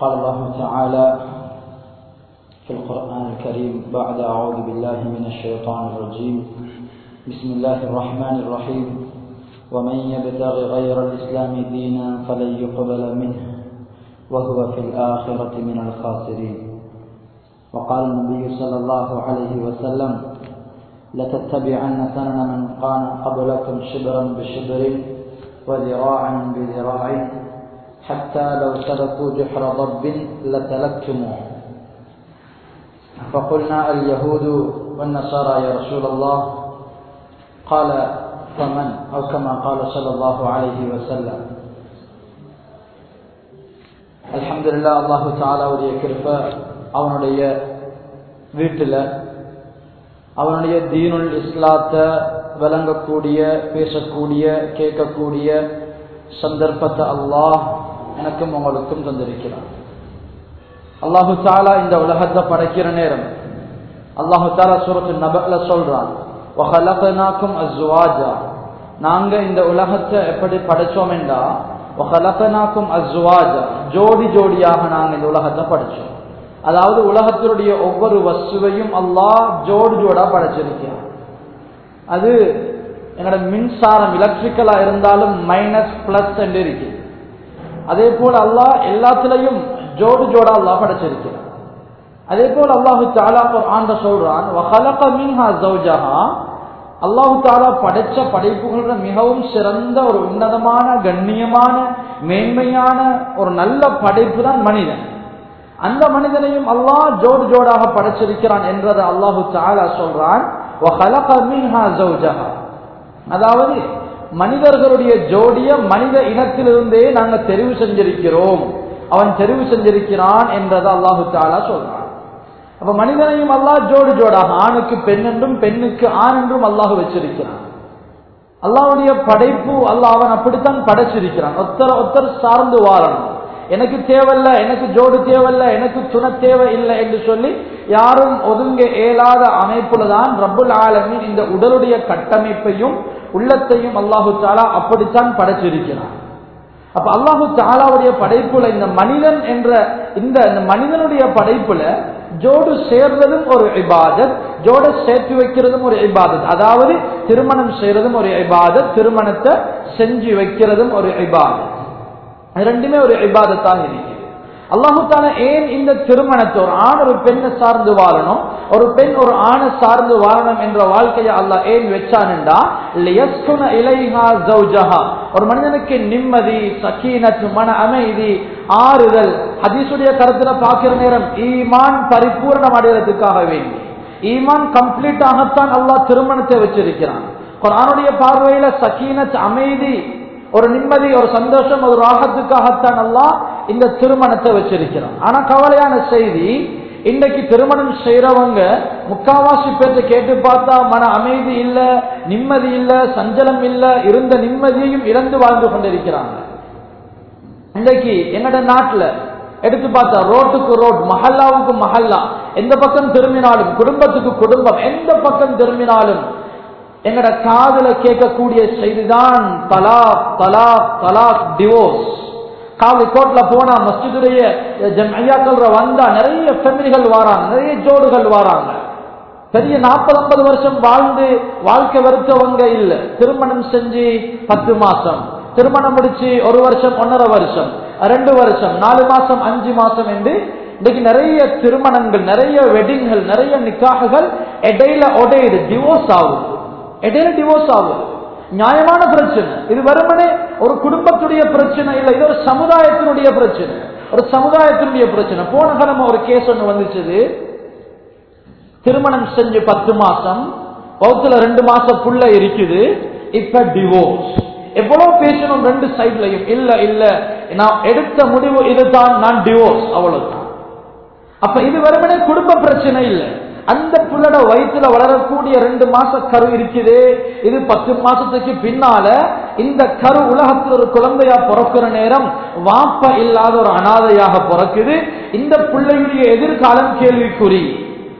قال الله تعالى في القرآن الكريم بعد أعوذ بالله من الشيطان الرجيم بسم الله الرحمن الرحيم ومن يبتغ غير الإسلام دينا فلن يقبل منه وهو في الآخرة من الخاسرين وقال النبي صلى الله عليه وسلم لتتبعن سنن من كان قبلكم شبرا بشبر وذراعا بذراع حتى لو سلكوا جحر ضب لتلكتموه فقلنا اليهود والنصارى يا رسول الله قال فمن أو كما قال صلى الله عليه وسلم அல்ஹம்துலில்லாஹ் அல்லாஹு தாலாவுடைய கிருப்ப அவனுடைய வீட்டில் அவனுடைய தீனுல் இஸ்லாத்தை விளங்கக்கூடிய பேசக்கூடிய கேட்கக்கூடிய சந்தர்ப்பத்தை அல்லாஹ் எனக்கும் உங்களுக்கும் தந்திருக்கிறான் அல்லாஹு தாலா இந்த உலகத்தை படைக்கிற நேரம் அல்லாஹு தாலா சூரத்து நபல சொல்றான் அஸ்வாஜா நாங்க இந்த உலகத்தை எப்படி படைச்சோம் என்றா ஒஹலகனாக்கும் அஸ்வாஜா ஜோடி ஜோடியாக நாங்க இந்த உலகத்தை படைச்சோம் அதாவது உலகத்தினுடைய ஒவ்வொரு வசுவையும் அல்லாஹ் ஜோடி ஜோடா படைச்சிருக்கிறான் அது எங்களோட மின்சாரம் எலக்ட்ரிக்கலா இருந்தாலும் மைனஸ் பிளஸ் என்று இருக்கு அதே போல அல்லாஹ் எல்லாத்திலையும் ஜோடு ஜோடா அல்லாஹ் படைச்சிருக்கிறான் அதே போல அல்லாஹு தாலா ஆண்ட சொல்றான் அல்லாஹு தாலா படைச்ச படைப்புகள மிகவும் சிறந்த ஒரு உன்னதமான கண்ணியமான மேன்மையான ஒரு நல்ல படைப்பு தான் மனிதன் அந்த மனிதனையும் அல்லாஹ் ஜோடு ஜோடாக படைச்சிருக்கிறான் என்றதை அல்லாஹு தாலா சொல்றான் அதாவது மனிதர்களுடைய ஜோடிய மனித இனத்திலிருந்தே நாங்க தெரிவு செஞ்சிருக்கிறோம் அவன் தெரிவு செஞ்சிருக்கிறான் என்றதை அல்லாஹு தாலா சொல்றான் அப்ப மனிதனையும் அல்லாஹ் ஜோடு ஜோடாக ஆணுக்கு பெண் என்றும் பெண்ணுக்கு ஆண் என்றும் அல்லாஹ் வச்சிருக்கிறான் அல்லாவுடைய படைப்பு அல்லாஹ் அவன் அப்படித்தான் படைச்சிருக்கிறான் ஒத்தர் ஒத்தர் சார்ந்து வாழணும் எனக்கு தேவையில்ல எனக்கு ஜோடு தேவையில்ல எனக்கு துணை தேவை இல்லை என்று சொல்லி யாரும் ஒதுங்க இயலாத அமைப்புல தான் ரப்புல் ஆலமின் இந்த உடலுடைய கட்டமைப்பையும் உள்ளத்தையும் அல்லாஹு தாலா அப்படித்தான் படைச்சிருக்கிறான் அப்ப அல்லாஹு தாலாவுடைய படைப்புல இந்த மனிதன் என்ற இந்த மனிதனுடைய படைப்புல ஜோடு சேர்றதும் ஒரு இபாதத் ஜோட சேர்த்து வைக்கிறதும் ஒரு இபாதத் அதாவது திருமணம் செய்யறதும் ஒரு இபாதத் திருமணத்தை செஞ்சு வைக்கிறதும் ஒரு இபாதத் ரெண்டுமே ஒரு இபாதத்தாக இருக்குது அல்லாஹு தால ஏன் இந்த திருமணத்தை ஒரு ஆண் ஒரு பெண்ணை சார்ந்து வாழணும் ஒரு பெண் ஒரு ஆணை சார்ந்து வாழணும் என்ற வாழ்க்கையை அல்லாஹ் ஏன் வச்சானுண்டா ஒரு மனிதனுக்கு நிம்மதி சக்கீனத் மன அமைதி ஆறுதல் ஹதீசுடைய கருத்துல பார்க்கிற நேரம் ஈமான் பரிபூர்ணம் அடைகிறதுக்காக வேண்டி ஈமான் கம்ப்ளீட் ஆகத்தான் அல்லாஹ் திருமணத்தை வச்சிருக்கிறான் குரானுடைய பார்வையில சக்கீனத் அமைதி ஒரு நிம்மதி ஒரு சந்தோஷம் ஒரு ராகத்துக்காகத்தான் அல்லாஹ் இந்த திருமணத்தை வச்சிருக்கிறான் ஆனா கவலையான செய்தி இன்றைக்கு திருமணம் செய்யறவங்க முக்காவாசி பேர்த்த கேட்டு பார்த்தா மன அமைதி இல்ல நிம்மதி இல்ல சஞ்சலம் இல்ல இருந்த நிம்மதியையும் இழந்து வாழ்ந்து கொண்டிருக்கிறாங்க இன்றைக்கு எங்கட நாட்டுல எடுத்து பார்த்தா ரோட்டுக்கு ரோட் மஹல்லாவுக்கு மஹல்லா எந்த பக்கம் திரும்பினாலும் குடும்பத்துக்கு குடும்பம் எந்த பக்கம் திரும்பினாலும் எங்கட காதல கேட்கக்கூடிய செய்திதான் தலாக் தலாக் தலாக் டிவோர்ஸ் காவலி கோட்ல போனா மஸ்ஜிதுடைய ஐயாக்கள் வந்தா நிறைய ஃபெமிலிகள் வராங்க நிறைய ஜோடுகள் வராங்க பெரிய நாற்பது ஐம்பது வருஷம் வாழ்ந்து வாழ்க்கை வெறுத்தவங்க இல்ல திருமணம் செஞ்சு பத்து மாசம் திருமணம் முடிச்சு ஒரு வருஷம் ஒன்னரை வருஷம் ரெண்டு வருஷம் நாலு மாசம் அஞ்சு மாசம் என்று இன்னைக்கு நிறைய திருமணங்கள் நிறைய வெட்டிங்கள் நிறைய நிக்காகுகள் இடையில உடையுது டிவோர்ஸ் ஆகுது இடையில டிவோர்ஸ் ஆகுது நியாயமான பிரச்சனை இது வெறுமனே ஒரு குடும்பத்துடைய பிரச்சனை இல்லை இது ஒரு சமுதாயத்தினுடைய பிரச்சனை ஒரு சமுதாயத்தினுடைய பிரச்சனை போன கிழமை ஒரு கேஸ் ஒன்று வந்துச்சு திருமணம் செஞ்சு பத்து மாசம் பௌத்துல ரெண்டு மாசம் புள்ள இருக்குது இப்ப டிவோர்ஸ் எவ்வளவு பேசணும் ரெண்டு சைட்லையும் இல்ல இல்ல நான் எடுத்த முடிவு இதுதான் நான் டிவோர்ஸ் அவ்வளவுதான் அப்ப இது வெறுமனே குடும்ப பிரச்சனை இல்லை அந்த புள்ளட வயிற்றுல வளரக்கூடிய ரெண்டு மாச கரு இருக்குது இது பத்து மாசத்துக்கு பின்னால இந்த கரு உலகத்தில் ஒரு குழந்தையா பிறக்கிற நேரம் வாப்ப இல்லாத ஒரு அனாதையாக பிறக்குது இந்த பிள்ளையுடைய எதிர்காலம் கேள்விக்குறி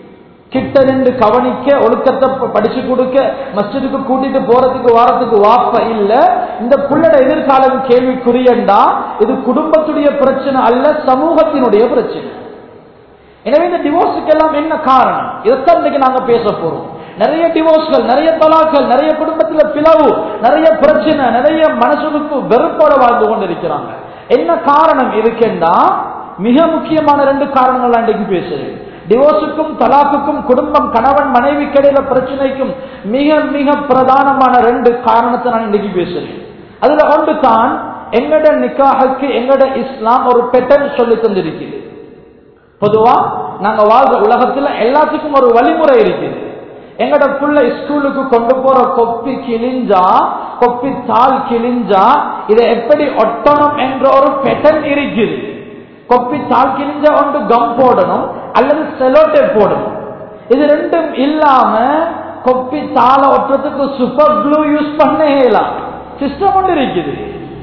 கிட்ட நின்று கவனிக்க ஒழுக்கத்தை ப- படிச்சு கொடுக்க மஸ்ஜிதுக்கு கூட்டிட்டு போறதுக்கு வாரத்துக்கு வாப்ப இல்ல இந்த புள்ளட எதிர்காலம் கேள்விக்குரியண்டா இது குடும்பத்துடைய பிரச்சனை அல்ல சமூகத்தினுடைய பிரச்சனை எனவே இந்த டிவோர்ஸுக்கு எல்லாம் என்ன காரணம் இதைத்தான் இன்னைக்கு நாங்க பேச போறோம் நிறைய டிவோர்ஸ்கள் நிறைய தலாக்கள் நிறைய குடும்பத்துல பிளவு நிறைய பிரச்சனை நிறைய மனசுக்கு வெறுப்போட வாழ்ந்து கொண்டிருக்கிறாங்க என்ன காரணம் இருக்குன்னா மிக முக்கியமான ரெண்டு காரணங்கள் நான் இன்னைக்கு பேசுறேன் டிவோர்ஸுக்கும் தலாக்குக்கும் குடும்பம் கணவன் மனைவி கிடையில பிரச்சனைக்கும் மிக மிக பிரதானமான ரெண்டு காரணத்தை நான் இன்னைக்கு பேசுறேன் அதுல ஒன்று தான் எங்கட நிக்காஹுக்கு எங்கட இஸ்லாம் ஒரு பெட்டர்ன் சொல்லி தந்திருக்கிறது பொதுவா நாங்க வாழ்ற உலகத்துல எல்லாத்துக்கும் ஒரு வழிமுறை இருக்குது எங்கட புள்ள ஸ்கூலுக்கு கொண்டு போற கொப்பி கிழிஞ்சா கொப்பி தாள் கிழிஞ்சா இதை எப்படி ஒட்டணும் என்ற ஒரு பெட்டன் இருக்குது கொப்பி தாள் கிழிஞ்சா ஒன்று கம் போடணும் அல்லது செலோட்டே போடணும் இது ரெண்டும் இல்லாம கொப்பி தாளை ஒட்டுறதுக்கு சூப்பர் க்ளூ யூஸ் பண்ண இயலாம் சிஸ்டம் ஒன்று இருக்குது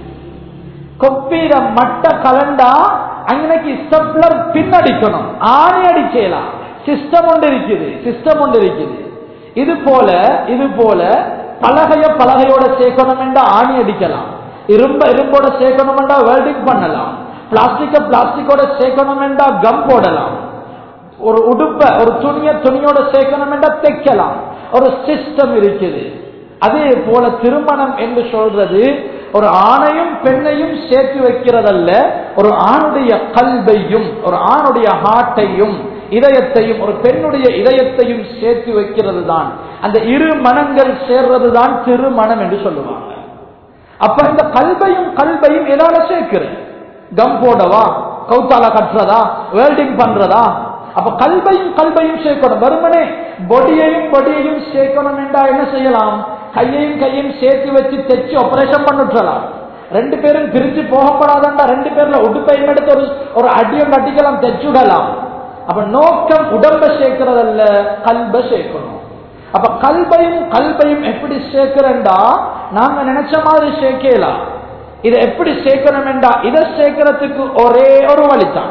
கொப்பீர மட்ட கலண்டா அன்னைக்கு ஸ்டெப்லர் பின்னடிக்கணும் ஆணி அடிக்கலாம் சிஸ்டம் ஒன்று இருக்குது சிஸ்டம் ஒன்று இருக்குது இது போல இது போல பலகைய பலகையோட சேர்க்கணும் என்றா ஆணி அடிக்கலாம் இரும்ப இரும்போட சேர்க்கணும் என்றா வெல்டிங் பண்ணலாம் பிளாஸ்டிக்க பிளாஸ்டிக்கோட சேர்க்கணும் என்றா கம் போடலாம் ஒரு உடுப்ப ஒரு துணிய துணியோட சேர்க்கணும் என்றா தைக்கலாம் ஒரு சிஸ்டம் இருக்குது அதே போல திருமணம் என்று சொல்றது ஒரு ஆணையும் பெண்ணையும் சேர்த்து வைக்கிறதல்ல ஒரு ஆணுடைய கல்வையும் ஒரு ஆணுடைய ஹார்ட்டையும் இதயத்தையும் ஒரு பெண்ணுடைய இதயத்தையும் சேர்த்து வைக்கிறது தான் அந்த இரு மனங்கள் சேர்றது தான் திருமணம் என்று சொல்லுவாங்க அப்ப இந்த கல்வையும் கல்வையும் எதால சேர்க்கிறேன் கம் போடவா கௌத்தால கட்டுறதா வெல்டிங் பண்றதா அப்ப கல்வையும் கல்வையும் சேர்க்கணும் வெறுமனே பொடியையும் பொடியையும் சேர்க்கணும் என்றா என்ன செய்யலாம் கையையும் கையும் சேர்த்து வச்சு தைச்சு ஆபரேஷன் பண்ணிட்டுலாம் ரெண்டு பேரும் பிரிஞ்சு போகப்படாதண்டா ரெண்டு பேர்ல உடுப்பையும் எடுத்து ஒரு ஒரு அடியம் கட்டிக்கலாம் தைச்சுடலாம் அப்ப நோக்கம் உடம்ப சேர்க்கிறதல்ல கல்ப சேர்க்கணும் அப்ப கல்பையும் கல்பையும் எப்படி சேர்க்கிறேன்டா நாங்க நினைச்ச மாதிரி சேர்க்கலாம் இதை எப்படி சேர்க்கணும் என்றா இதை சேர்க்கிறதுக்கு ஒரே ஒரு வழிதான்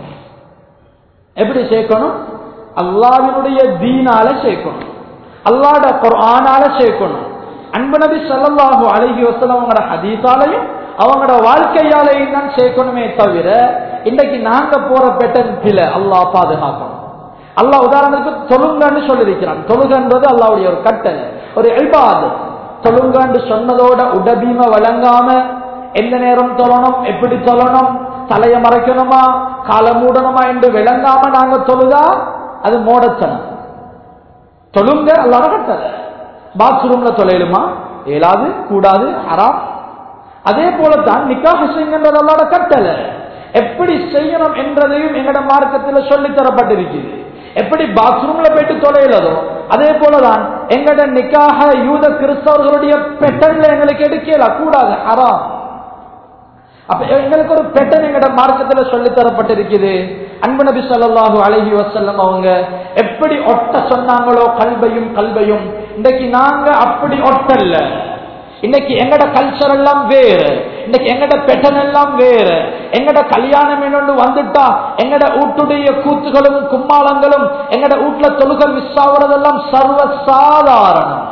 எப்படி சேர்க்கணும் அல்லாவினுடைய தீனால சேர்க்கணும் அல்லாட குர்ஆனால சேர்க்கணும் அன்பு நபி ஸல்லல்லாஹு அலைஹி வஸல்லம் அவங்களோட ஹதீஸாலையும் அவங்களோட வாழ்க்கையாலையும் தான் சேர்க்கணுமே தவிர இன்னைக்கு நாங்க போற பெட்டன் பிழை அல்லாஹ் பாதுகாக்கணும் அல்லாஹ் உதாரணத்துக்கு தொழுங்கன்னு சொல்லியிருக்கிறான் தொழுகன்றது அல்லாவுடைய ஒரு கட்டளை ஒரு இபாது தொழுங்கன்னு சொன்னதோட உடபீம வழங்காம எந்த நேரம் தொழணும் எப்படி தொழணும் தலைய மறைக்கணுமா காலை மூடணுமா என்று விளங்காம நாங்க தொழுதா அது மோடத்தனம் தொழுங்க அல்லாத கட்டளை பாத்ரூம்ல தொலைலுமா இயலாது கூடாது ஹராம் அதே போலத்தான் நிக்காக செய்யுங்கன்றது அல்லாத கட்டளை எப்படி செய்யணும் என்றதையும் எங்கட மார்க்கத்தில் சொல்லி தரப்பட்டிருக்குது எப்படி பாத்ரூம்ல போயிட்டு தொலைலதோ அதே போலதான் எங்கட நிக்காக யூத கிறிஸ்தவர்களுடைய பெட்டன்ல எங்களுக்கு எடுக்கல கூடாது ஹராம் அப்ப எங்களுக்கு ஒரு பெட்டன் எங்கட மார்க்கத்துல சொல்லி தரப்பட்டிருக்குது அன்பு நபி ஸல்லல்லாஹு அலைஹி வஸல்லம் அவங்க எப்படி ஒட்ட சொன்னாங்களோ கல்வையும் கல்வையும் இன்னைக்கு நாங்க அப்படி ஒட்டல்ல இன்னைக்கு எங்கட கல்ச்சர் எல்லாம் வேறு இன்னைக்கு எங்கட பெட்டன் எல்லாம் வேறு எங்கட கல்யாணம் என்னொன்று வந்துட்டா எங்கட வீட்டுடைய கூத்துகளும் கும்மாளங்களும் எங்கட வீட்டுல தொழுகை மிஸ் ஆகுறதெல்லாம் சர்வ சாதாரணம்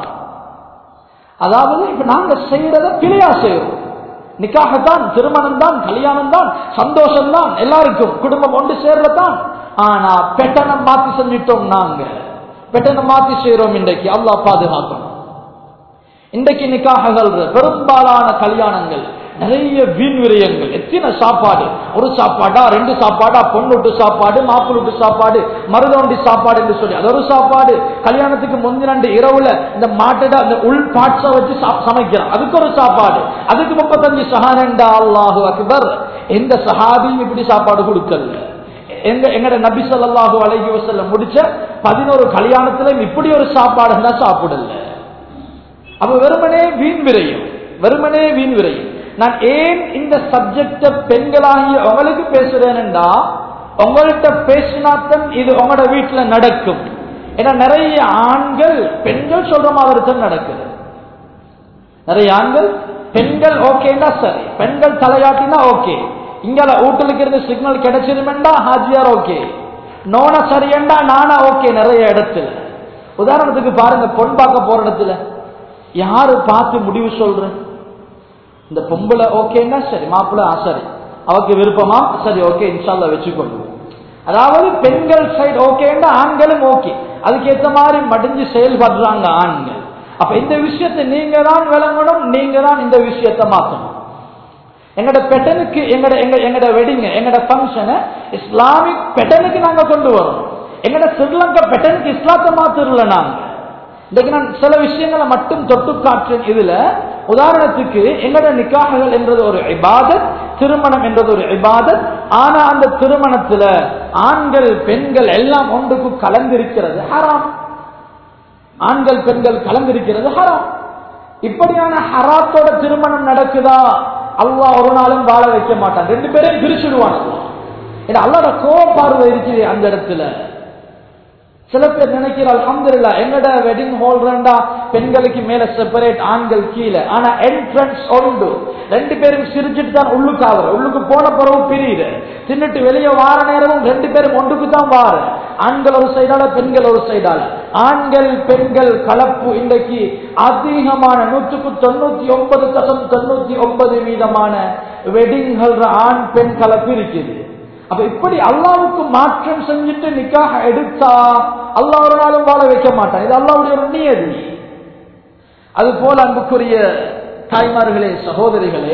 அதாவது இப்ப நாங்க செய்யறத பிழையா செய்யறோம் நிக்காகத்தான் திருமணம் தான் கல்யாணம் தான் சந்தோஷம் தான் எல்லாருக்கும் குடும்பம் ஒன்று சேர்றதான் ஆனா பெட்டனம் மாத்தி செஞ்சிட்டோம் நாங்க பெட்டனம் மாத்தி செய்யறோம் இன்றைக்கு அல்லாஹ் பாதுகாக்கணும் இன்றைக்கு நிக்காகங்கள் பெரும்பாலான கல்யாணங்கள் நிறைய வீண் விரயங்கள் எத்தனை சாப்பாடு ஒரு சாப்பாடா ரெண்டு சாப்பாடா பொண்ணுட்டு சாப்பாடு மாப்பிள்ளுட்டு சாப்பாடு மருதோண்டி சாப்பாடு என்று சொல்லி அது ஒரு சாப்பாடு கல்யாணத்துக்கு முந்தினண்டு இரவுல இந்த மாட்டட அந்த உள் பாட்ஸ வச்சு சா- சமைக்கிறான் அதுக்கு ஒரு சாப்பாடு அதுக்கு முப்பத்தஞ்சு சஹானண்டா அல்லாஹு அக்பர் எந்த சஹாபியும் இப்படி சாப்பாடு கொடுக்கல எங்க எங்கட நபி ஸல்லல்லாஹு அலைஹி வஸல்லம் முடிச்ச பதினோரு கல்யாணத்துல இப்படி ஒரு சாப்பாடு இருந்தா சாப்பிடல அப்ப வெறுமனே வீண் விரையும் வெறுமனே வீண் விரையும் நான் ஏன் இந்த சப்ஜெக்ட பெண்களாகிய உங்களுக்கு பேசுறேன்டா உங்கள்கிட்ட பேசினாத்தான் இது உங்களோட வீட்டுல நடக்கும் ஏன்னா நிறைய ஆண்கள் பெண்கள் சொல்ற மாதிரி தான் நடக்குது நிறைய ஆண்கள் பெண்கள் ஓகேன்னா சரி பெண்கள் தலையாட்டினா ஓகே இங்க வீட்டுக்கு இருந்து சிக்னல் கிடைச்சிருமெண்டா ஹாஜியார் ஓகே நோன சரியண்டா நானா ஓகே நிறைய இடத்துல உதாரணத்துக்கு பாருங்க பொன் பார்க்க போற இடத்துல யாரு பார்த்து முடிவு சொல்ற இந்த பொம்பளை ஓகேன்னா சரி மாப்பிள்ள ஆ, சரி அவக்கு விருப்பமா சரி ஓகே இன்ஷால்லா வச்சுக்கொள்ளும் அதாவது பெண்கள் சைடு ஓகேன்னா ஆண்களும் ஓகே அதுக்கேற்ற மாதிரி மடிஞ்சு செயல்படுறாங்க ஆண்கள் அப்ப இந்த விஷயத்தை நீங்க தான் விளங்கணும் நீங்க தான் இந்த விஷயத்தை மாத்தணும் எங்கட பெட்டனுக்கு எங்கட எங்க எங்கட வெடிங்க எங்கட ஃபங்க்ஷனை இஸ்லாமிக் பெட்டனுக்கு நாங்க கொண்டு வரோம் எங்கட ஸ்ரீலங்கா பெட்டனுக்கு இஸ்லாத்தை மாத்திரல நாங்க இன்னைக்கு நான் சில விஷயங்களை மட்டும் தொட்டு காற்றேன் இதுல உதாரணத்துக்கு எங்கட நிக்காகங்கள் என்றது ஒரு இபாதத் திருமணம் என்றது ஒரு இபாதத் ஆனா அந்த திருமணத்துல ஆண்கள் பெண்கள் எல்லாம் ஒன்றுக்கு கலந்திருக்கிறது ஹராம் ஆண்கள் பெண்கள் கலந்திருக்கிறது ஹராம் இப்படியான ஹராத்தோட திருமணம் நடக்குதா அல்லாஹ் ஒரு நாளும் வாழ வைக்க மாட்டான் ரெண்டு பேரையும் பிரிச்சுடுவான் அல்லாஹ். ஏன்னா அல்லாட கோபார்வை இருக்குது அந்த இடத்துல சில பேர் நினைக்கிற அல்ஹம்துலில்லாஹ் எங்கட வெட்டிங் ஹால் ரெண்டா பெண்களுக்கு மேல செப்பரேட் ஆண்கள் கீழே ஆனா என்ட்ரன்ஸ் உண்டு ரெண்டு பேரும் சிரிச்சிட்டு தான் உள்ளுக்கு ஆகுற உள்ளுக்கு போன பிறகு பிரியுது தின்னுட்டு வெளியே வார நேரமும் ரெண்டு பேரும் ஒன்றுக்கு தான் வார ஆண்கள் ஒரு சைடால பெண்கள் ஒரு சைடால ஆண்கள் பெண்கள் கலப்பு இன்றைக்கு அதிகமான நூற்றுக்கு தொண்ணூத்தி ஒன்பது தசம் தொண்ணூத்தி ஒன்பது வீதமான வெட்டிங்கள் ஆண் பெண் கலப்பு இருக்குது அப்ப இப்படி அல்லாவுக்கு மாற்றம் செஞ்சுட்டு நிக்காக எடுத்தா அல்லாஹ் ஒரு நாளும் வாழ வைக்க மாட்டான் இது அல்லாவுடைய ஒரு நியதி அது போல அன்புக்குரிய தாய்மார்களே சகோதரிகளே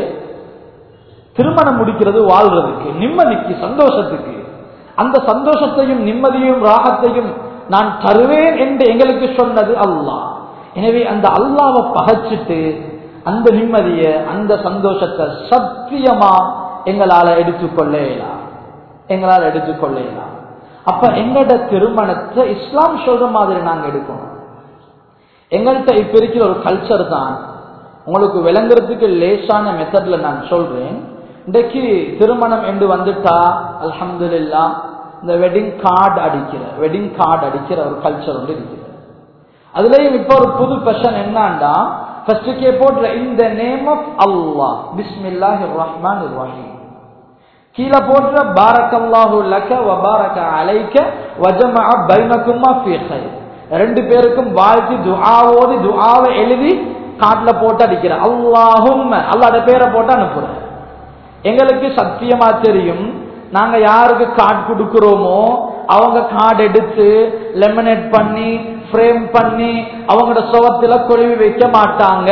திருமணம் முடிக்கிறது வாழ்றதுக்கு நிம்மதிக்கு சந்தோஷத்துக்கு அந்த சந்தோஷத்தையும் நிம்மதியும் ராகத்தையும் நான் தருவேன் என்று எங்களுக்கு சொன்னது அல்லாஹ் எனவே அந்த அல்லாவை பகைச்சிட்டு அந்த நிம்மதியை அந்த சந்தோஷத்தை சத்தியமா எங்களால எடுத்துக்கொள்ள இயலாது எங்களால் எடுத்துக்கொள்ளலாம் அப்ப எங்கட திருமணத்தை இஸ்லாம் சொல்ற மாதிரி நாங்க எடுக்கணும் எங்கள்கிட்ட இப்ப இருக்கிற ஒரு கல்ச்சர் தான் உங்களுக்கு விளங்குறதுக்கு லேசான மெத்தட்ல நான் சொல்றேன் இன்றைக்கு திருமணம் என்று வந்துட்டா அல்ஹம்துலில்லா இந்த வெட்டிங் கார்டு அடிக்கிற வெட்டிங் கார்டு அடிக்கிற ஒரு கல்ச்சர் ஒன்று இருக்குது அதுலயும் இப்ப ஒரு புது பெஷன் என்னன்னா ஃபர்ஸ்ட் கே போடுற இந்த நேம் ஆஃப் அல்லாஹ் பிஸ்மில்லாஹிர் ரஹ்மானிர் ரஹீம் கீழே போடுற பாரக்கல்லாஹு லக்க வபாரக அலைக்க வஜமஅ பைனகுமா ஃபீ கைர் ரெண்டு பேருக்கும் வாழ்த்தி துஆவோதி துஆவை எழுதி காட்ல போட்டு அடிக்கிற அல்லாஹும் அல்லாஹ்ட பேரை போட்டு அனுப்புற எங்களுக்கு சத்தியமா தெரியும் நாங்க யாருக்கு கார்டு கொடுக்கிறோமோ அவங்க கார்டு எடுத்து லெமினேட் பண்ணி ஃப்ரேம் பண்ணி அவங்களோட சுவத்துல கொழுவி வைக்க மாட்டாங்க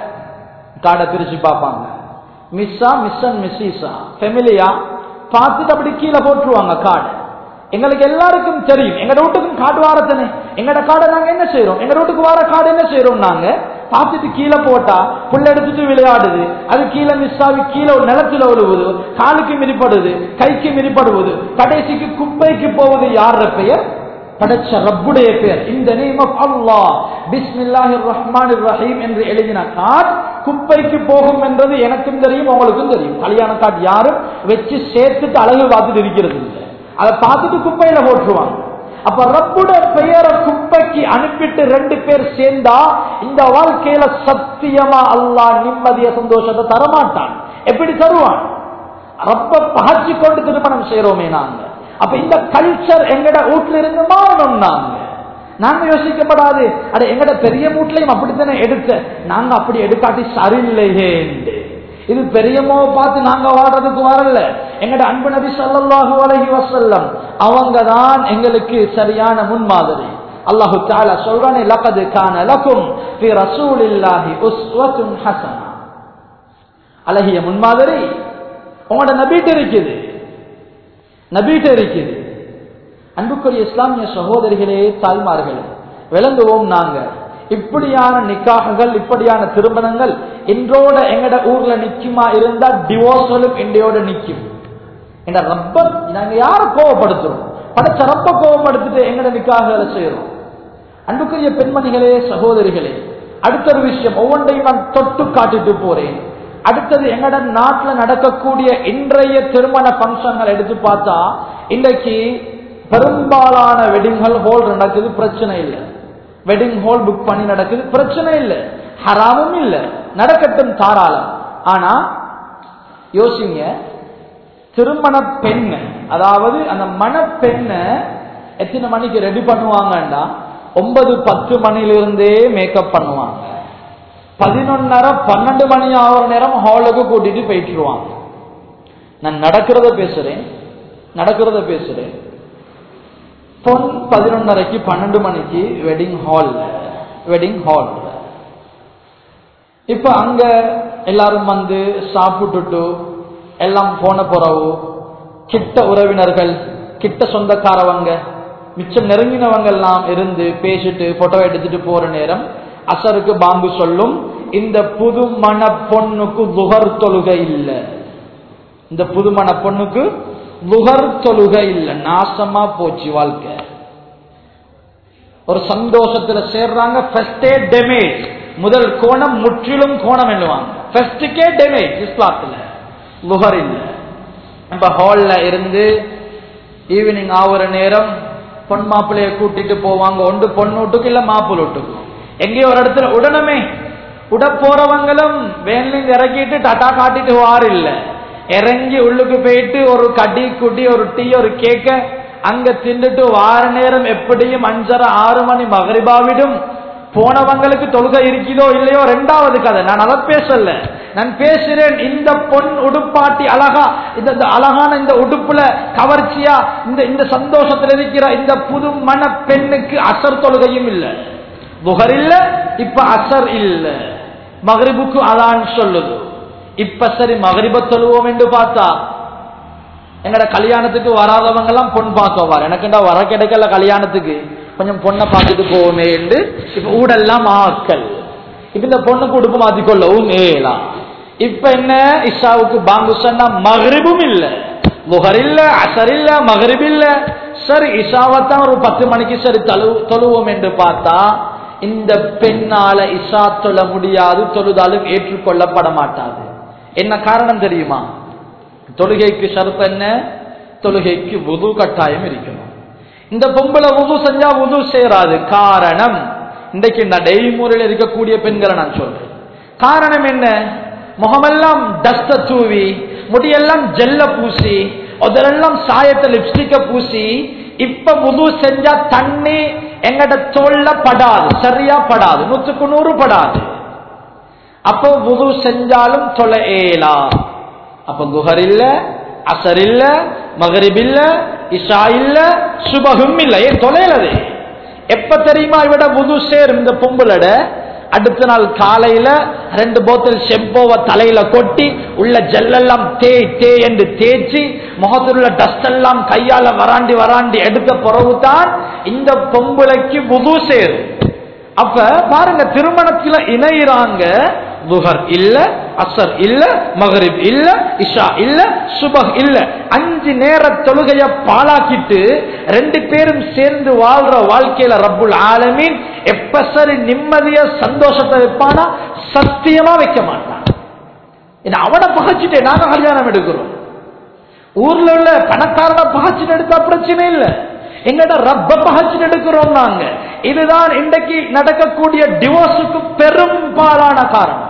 கார்டை பிரிச்சு பார்ப்பாங்க மிஸ்ஸா மிஸ் அண்ட் மிஸ்ஸா ஃபெமிலியா பார்த்துட்டு அப்படி கீழே போட்டுருவாங்க கார்டு எங்களுக்கு எல்லாருக்கும் தெரியும் எங்க ரோட்டுக்கும் கார்டு வாரத்தானே எங்கட கார்டை நாங்க என்ன செய்யறோம் எங்க ரோட்டுக்கு வார கார்டு என்ன செய்யறோம் நாங்க பார்த்துட்டு கீழே போட்டா புள்ள எடுத்துட்டு விளையாடுது அது கீழே மிஸ் ஆகி கீழே ஒரு நிலத்துல விழுவுது காலுக்கு மிதிப்படுது கைக்கு மிதிப்படுவது கடைசிக்கு குப்பைக்கு போவது யார பெயர் படைச்ச ரப்புடைய பேர் இந்த நேம் ஆஃப் அல்லாஹ் பிஸ்மில்லாஹிர் ரஹ்மானிர் ரஹீம் என்று எழுதின கார்டு குப்பைக்கு போகும் என்றது எனக்கும் தெரியும் உங்களுக்கும் தெரியும் கல்யாண கார்டு யாரும் வச்சு சேர்த்துட்டு அழகு பார்த்துட்டு இருக்கிறது இல்லை அதை பார்த்துட்டு குப்பையில போட்டுருவாங்க அப்ப ரப்புட பெயரை குப்பைக்கு அனுப்பிட்டு ரெண்டு பேர் சேர்ந்தா இந்த வாழ்க்கையில சத்தியமா அல்லாஹ் நிம்மதிய சந்தோஷத்தை தரமாட்டான் எப்படி தருவான் ரப்ப பகச்சு கொண்டு திருமணம் செய்யறோமே நாங்க அப்ப இந்த கல்ச்சர் எங்கட வீட்டுல இருந்து மாறணும் நாங்க நாங்க யோசிக்கப்படாது அட எங்கட பெரிய வீட்லயும் அப்படித்தானே எடுத்த நாங்க அப்படி எடுக்காட்டி சரியில்லையே இது பெரியமோ பார்த்து நாங்க வாடுறதுக்கு வரல எங்கட அன்பு நபி ஸல்லல்லாஹு அலைஹி வஸல்லம் அவங்க தான் எங்களுக்கு சரியான முன்மாதிரி அல்லாஹு தஆலா சொல்றானே லகத் கான லகும் ஃபி ரசூலில்லாஹி உஸ்வத்துன் ஹஸனா அழகிய முன்மாதிரி உங்களோட நபிட்ட இருக்குது நபிட்ட இருக்குது அன்புக்குரிய இஸ்லாமிய சகோதரிகளே தாய்மார்களே விளங்குவோம் நாங்க இப்படியான நிக்காகங்கள் இப்படியான திருமணங்கள் இன்றோட எங்கட ஊர்ல நிக்குமா இருந்தா டிவோர்ஸலும் இன்றையோட நிக்கும் எங்க ரப்ப நாங்க யார கோவப்படுத்துறோம் படைச்ச ரப்ப கோவப்படுத்திட்டு எங்கட நிக்காகங்களை செய்யறோம் அன்புக்குரிய பெண்மணிகளே சகோதரிகளே அடுத்த ஒரு விஷயம் ஒவ்வொன்றையும் நான் தொட்டு காட்டிட்டு போறேன் அடுத்தது எங்கட நாட்டுல நடக்கக்கூடிய இன்றைய திருமண பங்கன்கள் எடுத்து பார்த்தா இன்றைக்கு பெரும்பாலான வெட்டிங்கள் ஹோல் நடக்குது பிரச்சனை இல்லை வெட்டிங் ஹால் புக் பண்ணி நடக்குது பிரச்சனை இல்லை ஹராமும் இல்லை நடக்கட்டும் தாராளம் ஆனா யோசிங்க திருமண பெண்ணு அதாவது அந்த மணப்பெண்ண எத்தனை மணிக்கு ரெடி பண்ணுவாங்கண்டா ஒன்பது பத்து மணிலிருந்தே மேக்கப் பண்ணுவாங்க பதினொன்னரை பன்னெண்டு மணி ஆகிற நேரம் ஹாலுக்கு கூட்டிட்டு போயிட்டுருவாங்க நான் நடக்கிறத பேசுறேன் நடக்கிறத பேசுறேன் பொன் பதினொன்னரைக்கு பன்னெண்டு மணிக்கு வெட்டிங் ஹால் வெட்டிங் ஹால் இப்ப அங்க எல்லாரும் வந்து சாப்பிட்டுட்டு எல்லாம் போன பிறகு கிட்ட உறவினர்கள் கிட்ட சொந்தக்காரவங்க மிச்சம் நெருங்கினவங்க எல்லாம் இருந்து பேசிட்டு போட்டோ எடுத்துட்டு போற நேரம் அசருக்கு பாங்கு சொல்லும் இந்த புது மண பொண்ணுக்கு துகர் தொழுகை இல்லை இந்த புது மண பொண்ணுக்கு துகர் தொழுகை இல்லை நாசமா போச்சு வாழ்க்கை ஒரு சந்தோஷத்துல சேர்றாங்க ஃபர்ஸ்டே டேமேஜ் முதல் கோணம் முற்றிலும் கோணம் என்னுவாங்க ஃபர்ஸ்டுக்கே டேமேஜ் இஸ்லாத்துல லுகர் இல்ல நம்ம ஹால்ல இருந்து ஈவினிங் ஆகுற நேரம் பொன் மாப்பிள்ளைய கூட்டிட்டு போவாங்க ஒன்று பொண்ணு வீட்டுக்கு இல்ல மாப்பிள்ளை வீட்டுக்கு எங்கேயோ ஒரு இடத்துல உடனமே உட போறவங்களும் வேன்லிங் இறக்கிட்டு டாட்டா காட்டிட்டு வார் இல்ல இறங்கி உள்ளுக்கு போயிட்டு ஒரு கடி குடி ஒரு டீ ஒரு கேக்க அங்க தின்னுட்டு வார நேரம் எப்படியும் அஞ்சரை ஆறு மணி மகரிபாவிடும் போனவங்களுக்கு தொழுகை இருக்குதோ இல்லையோ ரெண்டாவது கதை நான் அதை பேசல நான் பேசுறேன் இந்த பொன் உடுப்பாட்டி அழகா இந்த இந்த அழகான இந்த உடுப்புல கவர்ச்சியா இந்த இந்த சந்தோஷத்துல இருக்கிற இந்த புது மன பெண்ணுக்கு அசர் தொழுகையும் இல்லை புகர் இல்ல இப்ப அசர் இல்ல மகரிபுக்கு அதான் சொல்லுது இப்ப சரி மகரிப தொழுவோம் என்று பார்த்தா எங்கட கல்யாணத்துக்கு வராதவங்க எல்லாம் பொன் பார்க்க வர எனக்குண்டா வர கிடைக்கல கல்யாணத்துக்கு கொஞ்சம் பொண்ணை பார்த்துட்டு போவோமே என்று இப்ப ஊடெல்லாம் ஆக்கள் இப்ப இந்த பொண்ணுக்கு உடுப்பு மாத்திக்கொள்ளவும் ஏலாம் இப்ப என்ன இஷாவுக்கு பாங்கு சொன்னா மகரிபும் இல்ல முகர் இல்ல அசர் இல்ல மகரிப் இல்ல சரி இஷாவைத்தான் ஒரு பத்து மணிக்கு சரி தொழு தொழுவோம் என்று பார்த்தா இந்த பெண்ணால இஷா தொழ முடியாது தொழுதாலும் ஏற்றுக்கொள்ளப்பட மாட்டாது என்ன காரணம் தெரியுமா தொழுகைக்கு ஷரத்து என்ன தொழுகைக்கு உது கட்டாயம் இருக்கணும் இந்த பொம்பளை உது செஞ்சா உது சேராது காரணம் இன்றைக்கு நடைமுறையில் இருக்கக்கூடிய பெண்களை நான் சொல்றேன் காரணம் என்ன முகமெல்லாம் டஸ்ட தூவி முடியெல்லாம் ஜெல்ல பூசி அதெல்லாம் சாயத்தை லிப்ஸ்டிக்க பூசி இப்ப உது செஞ்சா தண்ணி எங்கட தோல்ல படாது சரியா படாது நூத்துக்கு நூறு படாது அப்போ உது செஞ்சாலும் தொலை ஏலா அப்ப குஹர் இல்ல அசர் இல்ல மகரிப் இல்ல இஷா இல்ல சுபகும் இல்ல ஏன் தொலைலது எப்ப தெரியுமா இவிட புது சேரும் இந்த பொம்புலட அடுத்த நாள் காலையில ரெண்டு போத்தல் ஷெம்போவை தலையில கொட்டி உள்ள ஜெல்லெல்லாம் தேய் தே என்று தேய்ச்சி முகத்தில் உள்ள டஸ்ட் எல்லாம் கையால வராண்டி வராண்டி எடுத்த பிறகுதான் இந்த பொம்புளைக்கு புது சேரும் அப்ப பாருங்க திருமணத்துல இணையிறாங்க துஹர் இல்ல அசர் இல்ல மகரிப் இல்ல இஷா இல்ல சுபஹ் இல்ல அஞ்சு நேர தொழுகைய பாலாக்கிட்டு ரெண்டு பேரும் சேர்ந்து வாழ்ற வாழ்க்கையில ரப்புல் ஆலமீன் எப்ப சரி நிம்மதிய சந்தோஷத்தை வைப்பானா சத்தியமா வைக்க மாட்டான் என்ன அவனை பகச்சிட்டே நாங்க கல்யாணம் எடுக்கிறோம் ஊர்ல உள்ள பணக்காரனை பகச்சிட்டு எடுத்தா பிரச்சனை இல்லை எங்கட ரப்ப பகச்சிட்டு எடுக்கிறோம் நாங்க இதுதான் இன்றைக்கு நடக்கக்கூடிய டிவோர்ஸுக்கு பெரும்பாலான காரணம்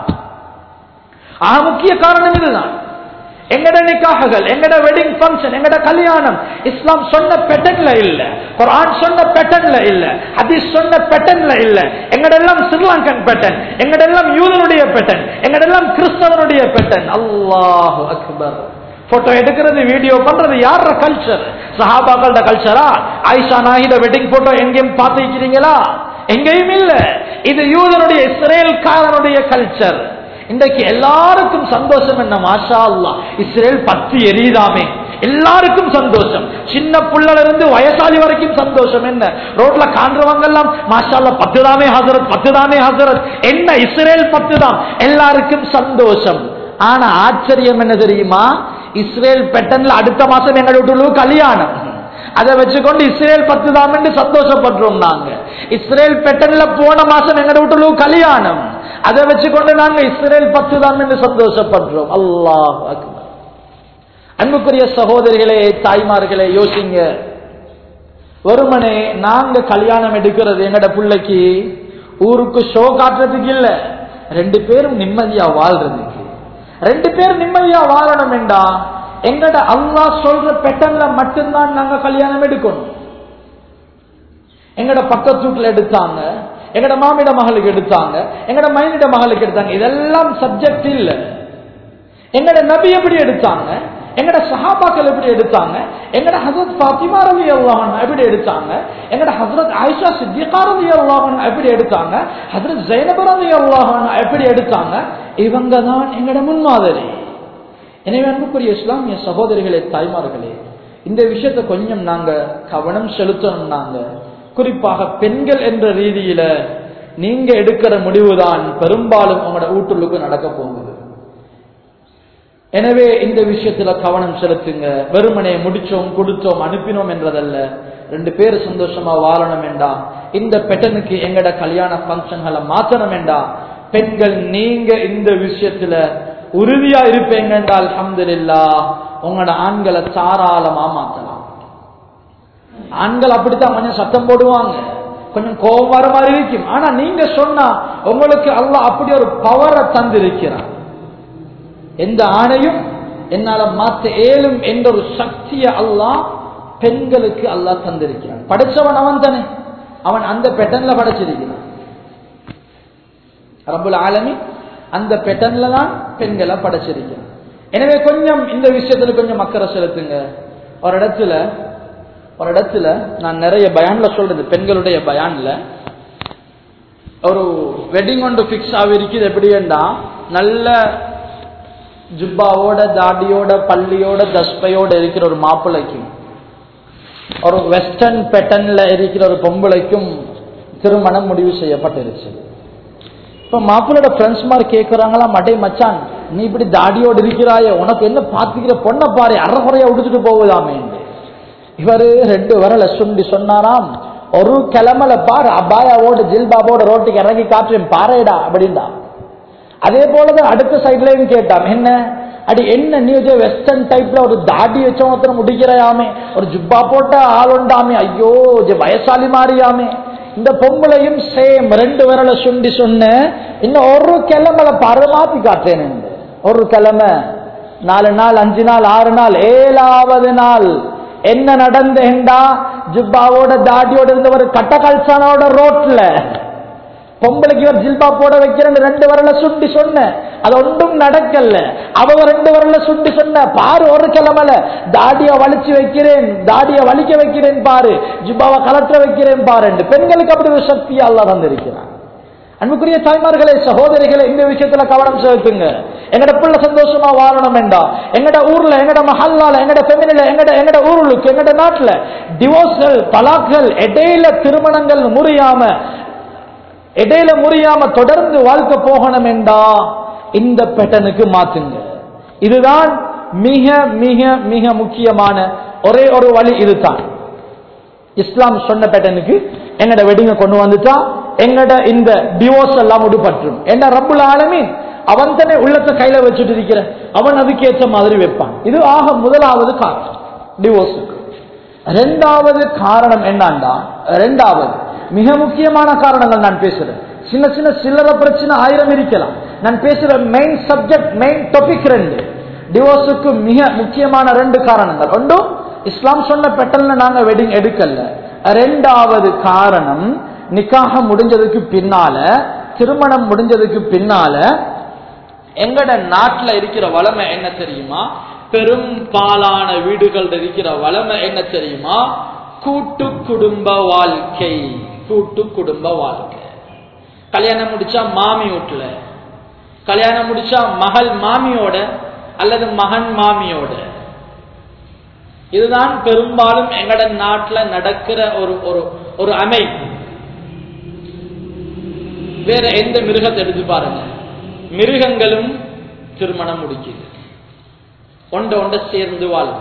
ஆக முக்கிய காரணம் இதுதான் எங்கட நிக்காககள் எங்கட வெட்டிங் ஃபங்க்ஷன் எங்கட கல்யாணம் இஸ்லாம் சொன்ன பெட்டன்ல இல்ல குரான் சொன்ன பெட்டன்ல இல்ல ஹதீஸ் சொன்ன பெட்டன்ல இல்ல எங்கடெல்லாம் ஸ்ரீலங்கன் பெட்டன் எங்கடெல்லாம் யூதனுடைய பெட்டன் எங்கடெல்லாம் கிறிஸ்தவனுடைய பெட்டன் அல்லாஹ் அக்பர் போட்டோ எடுக்கிறது வீடியோ பண்றது யார கல்ச்சர் சஹாபாக்களோட கல்ச்சரா ஆயிஷா நாயிட வெட்டிங் போட்டோ எங்கேயும் பார்த்திருக்கிறீங்களா எங்கேயும் இல்ல இது யூதனுடைய இஸ்ரேல்காரனுடைய கல்ச்சர் இன்றைக்கு எல்லாருக்கும் சந்தோஷம் என்ன மாஷா அல்லா இஸ்ரேல் பத்து எரியுதாமே எல்லாருக்கும் சந்தோஷம் சின்ன புள்ளல இருந்து வயசாளி வரைக்கும் சந்தோஷம் என்ன ரோட்ல காண்றவங்க எல்லாம் மாஷால்ல பத்து தானே ஹசரத் பத்து தானே ஹசரத் என்ன இஸ்ரேல் பத்து தான் எல்லாருக்கும் சந்தோஷம் ஆனா ஆச்சரியம் என்ன தெரியுமா இஸ்ரேல் பெட்டன்ல அடுத்த மாசம் எங்க வீட்டுல கல்யாணம் அதை வச்சுக்கொண்டு இஸ்ரேல் பத்து தான் என்று சந்தோஷப்படுறோம் நாங்க இஸ்ரேல் பெட்டன்ல போன மாசம் எங்க வீட்டுல கல்யாணம் அதை வச்சுக்கொண்டு நாங்க இஸ்ரேல் பத்து தான் என்று சந்தோஷப்படுறோம் அல்லாஹ் அக்பர் அன்புக்குரிய சகோதரிகளே தாய்மார்களே யோசிங்க ஒருமனே நாங்க கல்யாணம் எடுக்கிறது எங்கட பிள்ளைக்கு ஊருக்கு ஷோ காட்டுறதுக்கு இல்ல ரெண்டு பேரும் நிம்மதியா வாழ்றதுக்கு ரெண்டு பேரும் நிம்மதியா வாழணும் என்றா எங்கட அல்லாஹ் சொல்ற பெட்டன்ல மட்டும்தான் நாங்க கல்யாணம் எடுக்கணும் எங்கட பக்கத்து வீட்டுல எடுத்தாங்க எங்கட மாமிட மகளுக்கு எடுத்தாங்க எங்கட மைனிட மகளுக்கு எடுத்தாங்க இதெல்லாம் சப்ஜெக்ட் இல்ல எங்கட நபி எப்படி எடுத்தாங்க எங்கட சஹாபாக்கள் எப்படி எடுத்தாங்க எங்கட ஹசரத் ஃபாத்திமா ரவி அல்லாஹன் எப்படி எடுத்தாங்க எங்கட ஹசரத் ஆயிஷா சித்திகா ரவி அல்லாஹன் எப்படி எடுத்தாங்க ஹசரத் ஜைனப ரவி அல்லாஹன் எப்படி எடுத்தாங்க இவங்க தான் எங்கட முன்மாதிரி எனவே அன்புக்குரிய இஸ்லாமிய சகோதரிகளே தாய்மார்களே இந்த விஷயத்தை கொஞ்சம் நாங்க கவனம் செலுத்தணும் நாங்க குறிப்பாக பெண்கள் என்ற ரீதியில நீங்க எடுக்கிற முடிவுதான் பெரும்பாலும் உங்களோட வீட்டுள்ளுக்கு நடக்க போகுது எனவே இந்த விஷயத்துல கவனம் செலுத்துங்க வெறுமனே முடிச்சோம் கொடுத்தோம் அனுப்பினோம் என்றதல்ல ரெண்டு பேர் சந்தோஷமா வாழணும் வேண்டா இந்த பெட்டனுக்கு எங்கட கல்யாண பங்கன்களை மாற்றணும் வேண்டா பெண்கள் நீங்க இந்த விஷயத்துல உறுதியா இருப்பீங்க என்றால் அஹமதுல்லா உங்களோட ஆண்களை தாராளமா மாத்தலாம் ஆண்கள் அப்படித்தான் கொஞ்சம் சத்தம் போடுவாங்க கொஞ்சம் கோபம் வர மாதிரி இருக்கும் ஆனா நீங்க சொன்னா உங்களுக்கு அல்லாஹ் அப்படி ஒரு பவரை தந்திருக்கிறான் எந்த ஆணையும் என்னால மாத்த ஏலும் என்ற ஒரு சக்தியை அல்லாஹ் பெண்களுக்கு அல்லாஹ் தந்திருக்கிறான் படைச்சவன் அவன் தானே அவன் அந்த பெட்டன்ல படைச்சிருக்கிறான் ரபுல் ஆலமி அந்த பெட்டன்ல தான் பெண்களை படைச்சிருக்கிறான் எனவே கொஞ்சம் இந்த விஷயத்துல கொஞ்சம் அக்கறை செலுத்துங்க ஒரு இடத்துல ஒரு இடத்துல நான் நிறைய பயான்ல சொல்றது பெண்களுடைய பயான்ல ஒரு வெட்டிங் ஒன்று பிக்ஸ் ஆகிருக்குது எப்படின்னா நல்ல ஜுப்பாவோட தாடியோட பள்ளியோட தஸ்பையோட இருக்கிற ஒரு மாப்பிள்ளைக்கும் ஒரு வெஸ்டர்ன் பேட்டர்ன்ல இருக்கிற ஒரு பொம்பளைக்கும் திருமணம் முடிவு செய்யப்பட்டிருச்சு இப்ப மாப்பிள்ளோட ஃப்ரெண்ட்ஸ் மாதிரி கேட்கிறாங்களா மடை மச்சான் நீ இப்படி தாடியோடு இருக்கிறாய உனக்கு என்ன பாத்துக்கிற பொண்ணை பாரு அறகுறையா உடுத்துட்டு போகுதாமே இவரு ரெண்டு வரல சுண்டி சொன்னாராம் ஒரு கிழமல பாரு அபாயாவோட ஜில்பாபோட ரோட்டுக்கு இறங்கி காட்டுறேன் பாறைடா அப்படின்டா அதே போலதான் அடுத்த சைட்லயும் கேட்டான் என்ன அடி என்ன நீ வெஸ்டர்ன் டைப்ல ஒரு தாடி வச்ச ஒருத்தர் முடிக்கிறையாமே ஒரு ஜுப்பா போட்ட ஆள் உண்டாமே ஐயோ வயசாலி மாறியாமே இந்த பொம்பளையும் சேம் ரெண்டு விரல சுண்டி சொன்ன இன்னும் ஒரு கிழமல பாரு மாத்தி காட்டுறேன் ஒரு கிழமை நாலு நாள் அஞ்சு நாள் ஆறு நாள் ஏழாவது நாள் என்ன நடந்தேன்டா ஜுப்பாவோட தாடியோட இருந்தவர் கட்ட கல்சானோட ரோட்ல பொம்பளைக்கு இவர் ஜில்பா போட வைக்கிறேன் ரெண்டு வரல சுண்டி சொன்ன அது ஒன்றும் நடக்கல அவ ரெண்டு வரல சுண்டி சொன்ன பாரு ஒரு கிழமல தாடிய வலிச்சு வைக்கிறேன் தாடிய வலிக்க வைக்கிறேன் பாரு ஜிப்பாவை கலற்ற வைக்கிறேன் பாரு பெண்களுக்கு அப்படி ஒரு சக்தி அல்லா தந்திருக்கிறான் அன்புக்குரிய தாய்மார்களே சகோதரிகளை இந்த விஷயத்துல கவனம் செலுத்துங்க எங்கட பிள்ளை சந்தோஷமா வாழணும் வேண்டாம் எங்கட ஊர்ல எங்கட மஹல்லால எங்கட பெமினில எங்கட எங்கட ஊருக்கு எங்கட நாட்டுல டிவோர்ஸ்கள் தலாக்கள் இடையில திருமணங்கள் முறியாம இடையில முறியாம தொடர்ந்து வாழ்க்கை போகணும் என்றா இந்த பேட்டனுக்கு மாத்துங்க இதுதான் மிக மிக மிக முக்கியமான ஒரே ஒரு வழி இதுதான் இஸ்லாம் சொன்ன பேட்டனுக்கு எங்கட வெட்டிங்க கொண்டு வந்துட்டா எங்கட இந்த டிவோர்ஸ் எல்லாம் முடிப்பற்றும் என்ன ரப்புல் ஆலமீன் அவன் தானே உள்ளத்தை கையில வச்சுட்டு இருக்கிற அவன் அதுக்கேற்ற மாதிரி வைப்பான் இது ஆக முதலாவது காரணம் டிவோர்ஸுக்கு ரெண்டாவது காரணம் என்னண்டா ரெண்டாவது மிக முக்கியமான காரணங்கள் நான் பேசுறேன் சின்ன சின்ன சில்லற பிரச்சனை ஆயிரம் இருக்கலாம் நான் பேசுற மெயின் சப்ஜெக்ட் மெயின் டாபிக் ரெண்டு டிவோர்ஸுக்கு மிக முக்கியமான ரெண்டு காரணங்கள் ஒன்று இஸ்லாம் சொன்ன பெட்டல்ல நாங்க வெட்டிங் எடுக்கல ரெண்டாவது காரணம் நிக்காக முடிஞ்சதுக்கு பின்னால திருமணம் முடிஞ்சதுக்கு பின்னால எங்கட நாட்டுல இருக்கிற வளமை என்ன தெரியுமா பெரும் பாலான வீடுகள் இருக்கிற வளமை என்ன தெரியுமா கூட்டு குடும்ப வாழ்க்கை கூட்டு குடும்ப வாழ்க்கை கல்யாணம் முடிச்சா மாமி வீட்டுல கல்யாணம் முடிச்சா மகள் மாமியோட அல்லது மகன் மாமியோட இதுதான் பெரும்பாலும் எங்கட நாட்டுல நடக்கிற ஒரு ஒரு ஒரு அமைப்பு வேற எந்த மிருகத்தை எடுத்து பாருங்க மிருகங்களும் திருமணம் முடிக்குது ஒண்ட ஒண்ட சேர்ந்து வாழும்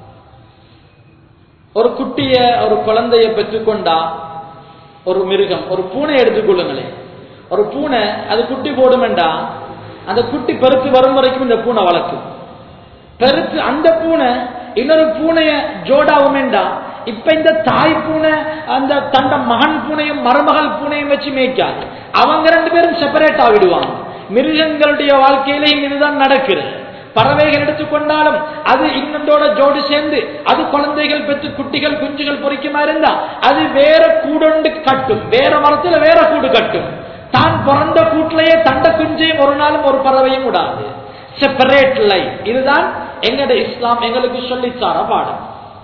ஒரு குட்டிய ஒரு குழந்தைய பெற்றுக்கொண்டா ஒரு மிருகம் ஒரு பூனை எடுத்துக்கொள்ளுங்களேன் ஒரு பூனை அது குட்டி போடுமெண்டா அந்த குட்டி பெருத்து வரும் வரைக்கும் இந்த பூனை வளர்க்கும் பெருத்து அந்த பூனை இன்னொரு பூனைய ஜோடாவுமெண்டா இப்ப இந்த தாய் பூனை அந்த தண்ட மகன் பூனையும் மருமகள் பூனையும் வச்சு மேய்க்காது அவங்க ரெண்டு பேரும் செப்பரேட் ஆகிடுவாங்க மிருகங்களுடைய வாழ்க்கையிலையும் இதுதான் நடக்கிறது பறவைகள் எடுத்துக்கொண்டாலும் அது இன்னொன்றோட ஜோடி சேர்ந்து அது குழந்தைகள் பெற்று குட்டிகள் குஞ்சுகள் பொறிக்குமா இருந்தா அது வேற கூடொண்டு கட்டும் வேற மரத்துல வேற கூடு கட்டும் தான் பிறந்த கூட்டிலேயே தண்ட குஞ்சையும் ஒரு நாளும் ஒரு பறவையும் விடாது செப்பரேட் லைஃப் இதுதான் எங்கட இஸ்லாம் எங்களுக்கு சொல்லித்தார பாடம்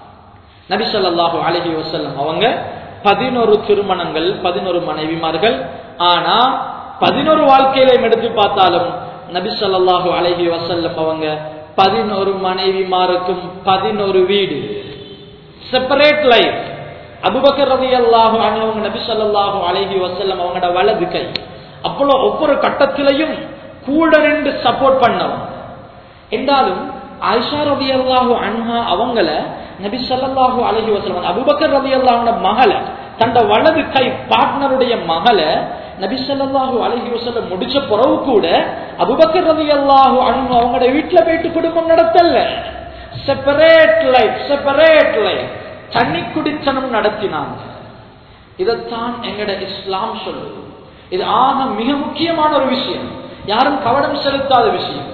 நபி ஸல்லல்லாஹு அலைஹி வஸல்லம் அவங்க பதினொரு திருமணங்கள் பதினொரு மனைவிமார்கள் ஆனா பதினொரு வாழ்க்கையிலையும் எடுத்து பார்த்தாலும் நபி ஸல்லல்லாஹு அலைஹி வஸல்லம் அவங்க பதினொரு மனைவிமாருக்கும் பதினொரு வீடு செப்பரேட் லைஃப் அபுபக்கர் ரலியல்லாஹு அன்ஹு அவங்க நபி ஸல்லல்லாஹு அலைஹி வஸல்லம் அவங்களோட வலது கை அப்போ ஒவ்வொரு கட்டத்திலையும் கூட நின்று சப்போர்ட் பண்ணவங்க என்றாலும் ஆயிஷா ரலியல்லாஹு அன்ஹா அவங்கள நபி ஸல்லல்லாஹு அலைஹி வஸல்லம் அபூபக்கர் ரலியல்லாஹு மகளை தண்ட வலது கை பார்ட்னருடைய மகளை நபி ஸல்லல்லாஹு அலைஹி வஸல்லம் முடிச்ச பிறகு கூட அபூபக்கர் ரலியல்லாஹு அன்ஹு அவங்களோட வீட்டுல போயிட்டு குடும்பம் நடத்தல செப்பரேட் லைஃப் செப்பரேட் லைஃப் தனி குடித்தனம் நடத்தினாங்க இதைத்தான் எங்கட இஸ்லாம் சொல்லுது இது ஆக மிக முக்கியமான ஒரு விஷயம் யாரும் கவனம் செலுத்தாத விஷயம்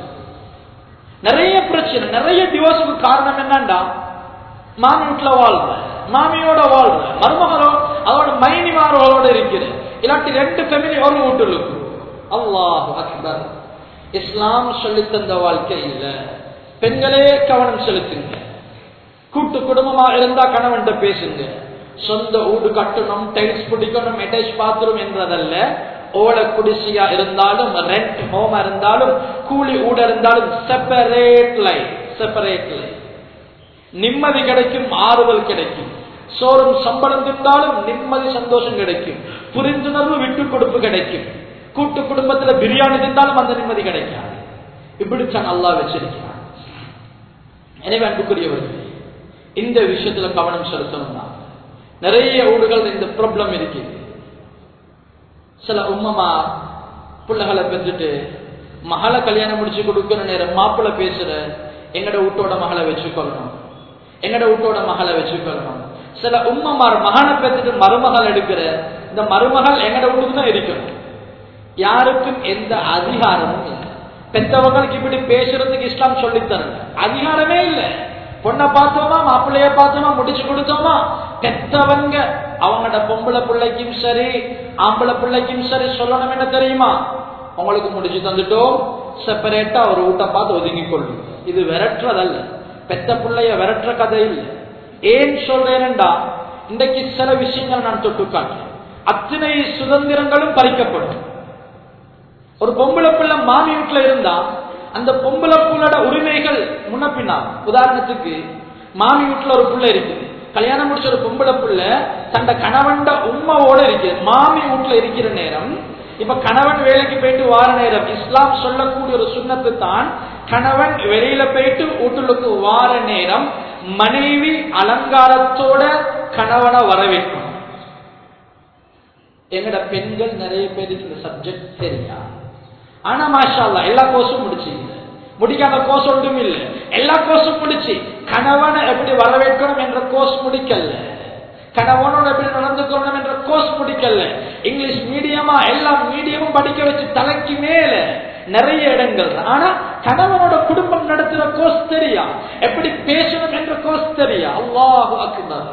நிறைய பிரச்சனை நிறைய டிவோர்ஸுக்கு காரணம் என்னண்டா மாமி வீட்டுல வாழ்ற மாமியோட வாழ்ற மருமகளோ அதோட மைனிமாரோட இருக்கிற இல்லாட்டி ரெண்டு ஃபேமிலி ஒரு வீட்டுல அல்லாஹ் அக்பர் இஸ்லாம் சொல்லி தந்த வாழ்க்கை இல்ல பெண்களே கவனம் செலுத்துங்க கூட்டு குடும்பமா இருந்தா கணவன் பேசுங்க சொந்த வீடு கட்டணும் டைல்ஸ் பிடிக்கணும் அட்டாச் பாத்ரூம் என்றதல்ல ஓல குடிசையா இருந்தாலும் ரெண்ட் ஹோமா இருந்தாலும் கூலி ஊட இருந்தாலும் செப்பரேட் லைஃப் செப்பரேட் லைஃப் நிம்மதி கிடைக்கும் ஆறுதல் கிடைக்கும் சோறும் சம்பளம் திட்டாலும் நிம்மதி சந்தோஷம் கிடைக்கும் புரிந்துணர்வு விட்டு கொடுப்பு கிடைக்கும் கூட்டு குடும்பத்துல பிரியாணி தின்னாலும் அந்த நிம்மதி கிடைக்காது இப்படித்தான் அல்லா வச்சிருக்கிறான் எனவே அன்புக்குரியவர்களே இந்த விஷயத்துல கவனம் செலுத்தணும் தான் நிறைய ஊடுகள் இந்த ப்ராப்ளம் இருக்குது சில உம்மமா பிள்ளைகளை பெற்றுட்டு மகளை கல்யாணம் முடிச்சு கொடுக்கிற நேரம் மாப்பிள்ளை பேசுற எங்கட வீட்டோட மகளை வச்சுக்கொள்ளணும் எங்கட வீட்டோட மகளை வச்சுக்கொள்ளணும் சில உம்மமார் மகனை பெற்றுட்டு மருமகள் எடுக்கிற இந்த மருமகள் எங்கட வீட்டுக்கு தான் இருக்கணும் யாருக்கும் எந்த அதிகாரமும் இல்லை பெற்றவங்களுக்கு இப்படி பேசுறதுக்கு இஸ்லாம் சொல்லித்தரல அதிகாரமே இல்லை பொண்ணை பார்த்தோமா மாப்பிள்ளைய பார்த்தோமா முடிச்சு கொடுத்தோமா பெத்தவங்க அவங்களோட பொம்பளை பிள்ளைக்கும் சரி ஆம்பளை பிள்ளைக்கும் சரி சொல்லணும் என்ன தெரியுமா உங்களுக்கு முடிச்சு தந்துட்டோம் செப்பரேட்டா ஒரு வீட்டை பார்த்து ஒதுங்கி கொள்ளும் இது விரட்டுறதல்ல பெத்த பிள்ளைய விரட்டுற கதை இல்லை ஏன் சொல்றேன்டா இன்றைக்கு சில விஷயங்கள் நான் தொட்டு காட்டுறேன் அத்தனை சுதந்திரங்களும் பறிக்கப்படும் ஒரு பொம்பளை பிள்ளை மாமி வீட்டுல இருந்தா அந்த பொம்பளை புள்ளோட உரிமைகள் முன்னப்பின்னா உதாரணத்துக்கு மாமி வீட்டுல ஒரு புள்ள இருக்குது கல்யாணம் முடிச்ச ஒரு பொம்பளை புள்ள தண்ட கணவன்ட உண்மாவோட இருக்கு மாமி வீட்டுல இருக்கிற நேரம் இப்ப கணவன் வேலைக்கு போயிட்டு வார நேரம் இஸ்லாம் சொல்லக்கூடிய ஒரு சுண்ணத்து தான் கணவன் வெளியில போயிட்டு வீட்டுக்கு வார நேரம் மனைவி அலங்காரத்தோட கணவனை வரவேற்கும் எங்கட பெண்கள் நிறைய பேருக்கு இந்த சப்ஜெக்ட் தெரியா ஆனா மாஷா அல்லா எல்லா கோர்ஸும் முடிச்சீங்க முடிக்காத கோர்ஸ் ஒன்றும் இல்லை எல்லா கோர்ஸும் முடிச்சு கணவனை எப்படி வரவேற்கணும் என்ற கோர்ஸ் முடிக்கல கணவனோட எப்படி நடந்துக்கணும் என்ற கோர்ஸ் முடிக்கல இங்கிலீஷ் மீடியமா எல்லா மீடியமும் படிக்க வச்சு தலைக்கு மேல நிறைய இடங்கள் ஆனா கணவனோட குடும்பம் நடத்துற கோர்ஸ் தெரியா எப்படி பேசணும் என்ற கோர்ஸ் தெரியா அல்லாஹு அக்பர்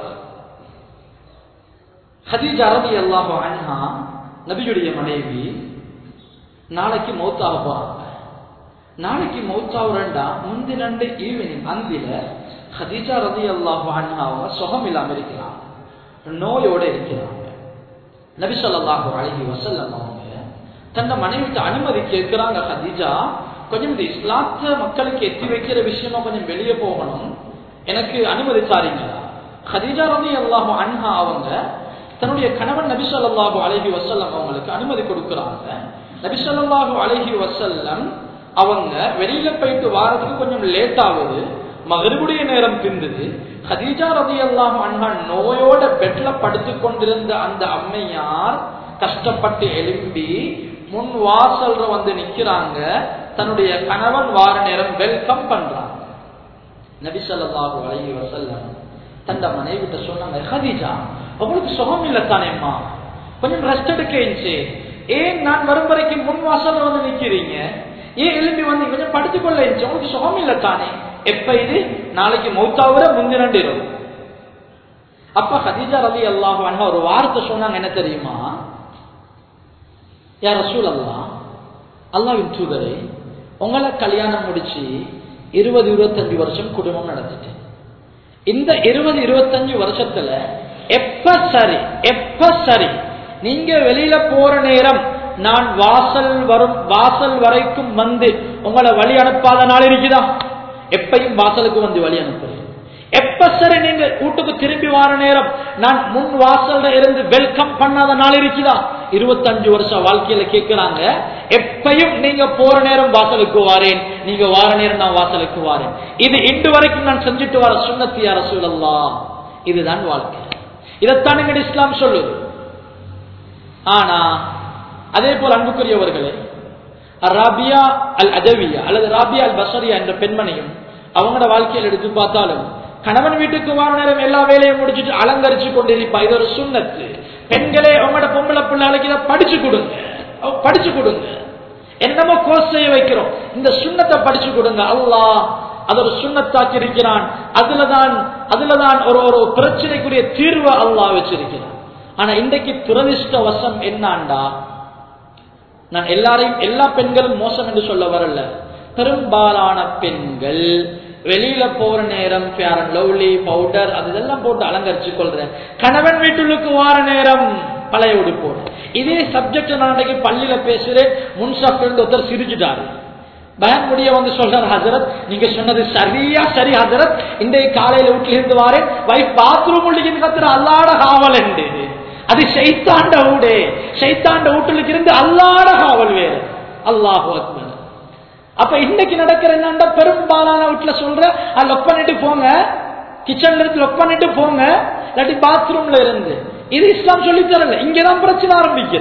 ஹதீஜா ரதி அல்லாஹு அன்ஹா நபியுடைய மனைவி நாளைக்கு மௌத்தாக போறாங்க நாளைக்கு மௌத்தாவுரண்டா முந்தினண்டு ஈவினிங் அந்தில ஹதீஜா ரதி அல்லாஹு அன்ஹாவை சுகம் இல்லாம இருக்கிறாங்க நோயோட இருக்கிறாங்க நபி சொல்லாஹு அழகி வசல்லம் அவங்க தன்னை மனைவிக்கு அனுமதி கேட்கிறாங்க ஹதீஜா கொஞ்சம் இந்த இஸ்லாத்த மக்களுக்கு எத்தி வைக்கிற விஷயமா கொஞ்சம் வெளியே போகணும் எனக்கு அனுமதி தாரீங்களா ஹதீஜா ரதி அல்லாஹு அன்ஹா அவங்க தன்னுடைய கணவன் நபி சொல்லாஹு அழகி வசல்லம் அவங்களுக்கு அனுமதி கொடுக்குறாங்க நபி சொல்லாஹு அழகி வசல்லம் அவங்க வெளியில போயிட்டு வாரத்துக்கு கொஞ்சம் லேட் ஆகுது மகருடைய நேரம் பிந்தது ஹதீஜா ரதி அல்லாஹு அன்ஹா நோயோட பெட்ல படுத்து கொண்டிருந்த அந்த அம்மையார் கஷ்டப்பட்டு எழும்பி முன் வாசல்ற வந்து நிக்கிறாங்க தன்னுடைய கணவன் வார நேரம் வெல்கம் பண்றாங்க நபி சொல்லாஹு அழகி வசல்லம் தந்த மனைவிட்ட சொன்னாங்க ஹதீஜா உங்களுக்கு சுகம் இல்லை தானேம்மா கொஞ்சம் ரெஸ்ட் எடுக்க ஏன் நான் வரும் வரைக்கும் முன் வாசல் வந்து நிக்கிறீங்க ஏன் எழுப்பி வந்து கொஞ்சம் படுத்துக்கொள்ள இருந்துச்சு உங்களுக்கு சுகம் இல்லை தானே எப்ப இது நாளைக்கு மௌத்தாவிட முந்தினண்டு இருக்கும் அப்ப ஹதீஜா ரவி அல்லாஹ் ஒரு வார்த்தை சொன்னாங்க என்ன தெரியுமா யார் ரசூல் அல்லா அல்லாவின் தூதரே உங்களை கல்யாணம் முடிச்சு இருபது இருபத்தஞ்சு வருஷம் குடும்பம் நடத்திட்டு இந்த இருபது இருபத்தஞ்சு வருஷத்துல எப்ப சரி எப்ப சரி நீங்க வெளியில போற நேரம் நான் வாசல் வரும் வாசல் வரைக்கும் வந்து உங்களை வழி அனுப்பாத நாள் இருக்குதா எப்பையும் வாசலுக்கு வந்து வழி அனுப்புறேன் எப்ப சரி நீங்க வீட்டுக்கு திரும்பி வார நேரம் நான் முன் வாசல்ல இருந்து வெல்கம் பண்ணாத நாள் இருக்குதா இருபத்தஞ்சு வருஷம் வாழ்க்கையில கேட்கிறாங்க எப்பையும் நீங்க போற நேரம் வாசலுக்கு வாரேன் நீங்க வார நேரம் நான் வாசலுக்கு வாரேன் இது இன்று வரைக்கும் நான் செஞ்சுட்டு வர சுண்ணத்தியா ரசூலல்லா இதுதான் வாழ்க்கை இதைத்தான் எங்க இஸ்லாம் சொல்லுது ஆனா அதே போல் அன்புக்குரியவர்களே ராபியா அல் அதவியா அல்லது ராபியா அல் பசரியா என்ற பெண்மணியும் அவங்களோட வாழ்க்கையில் எடுத்து பார்த்தாலும் கணவன் வீட்டுக்கு வார நேரம் எல்லா வேலையும் முடிச்சுட்டு அலங்கரிச்சு கொண்டிருப்பா இது ஒரு சுண்ணத்து பெண்களே உங்களோட பொம்பளை பிள்ளைகளுக்கு இதை படிச்சு கொடுங்க படிச்சு கொடுங்க என்னமோ கோர்ஸ் செய்ய வைக்கிறோம் இந்த சுண்ணத்தை படிச்சு கொடுங்க அல்லாஹ் அது ஒரு சுண்ணத்தாக்கி இருக்கிறான் அதுலதான் அதுலதான் ஒரு ஒரு பிரச்சனைக்குரிய தீர்வை அல்லாஹ் வச்சிருக்கிறான் ஆனா இன்றைக்கு துரதிருஷ்டவசம் என்னாண்டா நான் எல்லாரையும் எல்லா பெண்களும் மோசம் என்று சொல்ல வரல பெரும்பாலான பெண்கள் வெளியில போற நேரம் ஃபேரன் லவ்லி பவுடர் அது இதெல்லாம் போட்டு அலங்கரிச்சு கொள்றேன் கணவன் வீட்டுக்கு வார நேரம் பழைய உடுப்போடு இதே சப்ஜெக்ட் நான் அன்றைக்கு பள்ளியில பேசுறேன் முன்சாப் இருந்து ஒருத்தர் சிரிச்சுட்டாரு பயன் முடிய வந்து சொல்றார் ஹசரத் நீங்க சொன்னது சரியா சரி ஹசரத் இன்றைய காலையில வீட்டுல இருந்து வாரேன் வைஃப் பாத்ரூம் உள்ளிருந்து கத்துற அல்லாட காவல் என்று அது சைத்தாண்ட ஊடே சைத்தாண்ட வீட்டுக்கு இருந்து அல்லாட காவல் வேறு அல்லாஹு அக்பர் அப்ப இன்னைக்கு நடக்கிற என்னண்டா பெரும்பாலான வீட்டுல சொல்ற லொக் பண்ணிட்டு போங்க கிச்சன்ல இருந்து லொக் பண்ணிட்டு போங்க இல்லாட்டி பாத்ரூம்ல இருந்து இது இஸ்லாம் சொல்லி தரல இங்கதான் பிரச்சனை ஆரம்பிக்கிற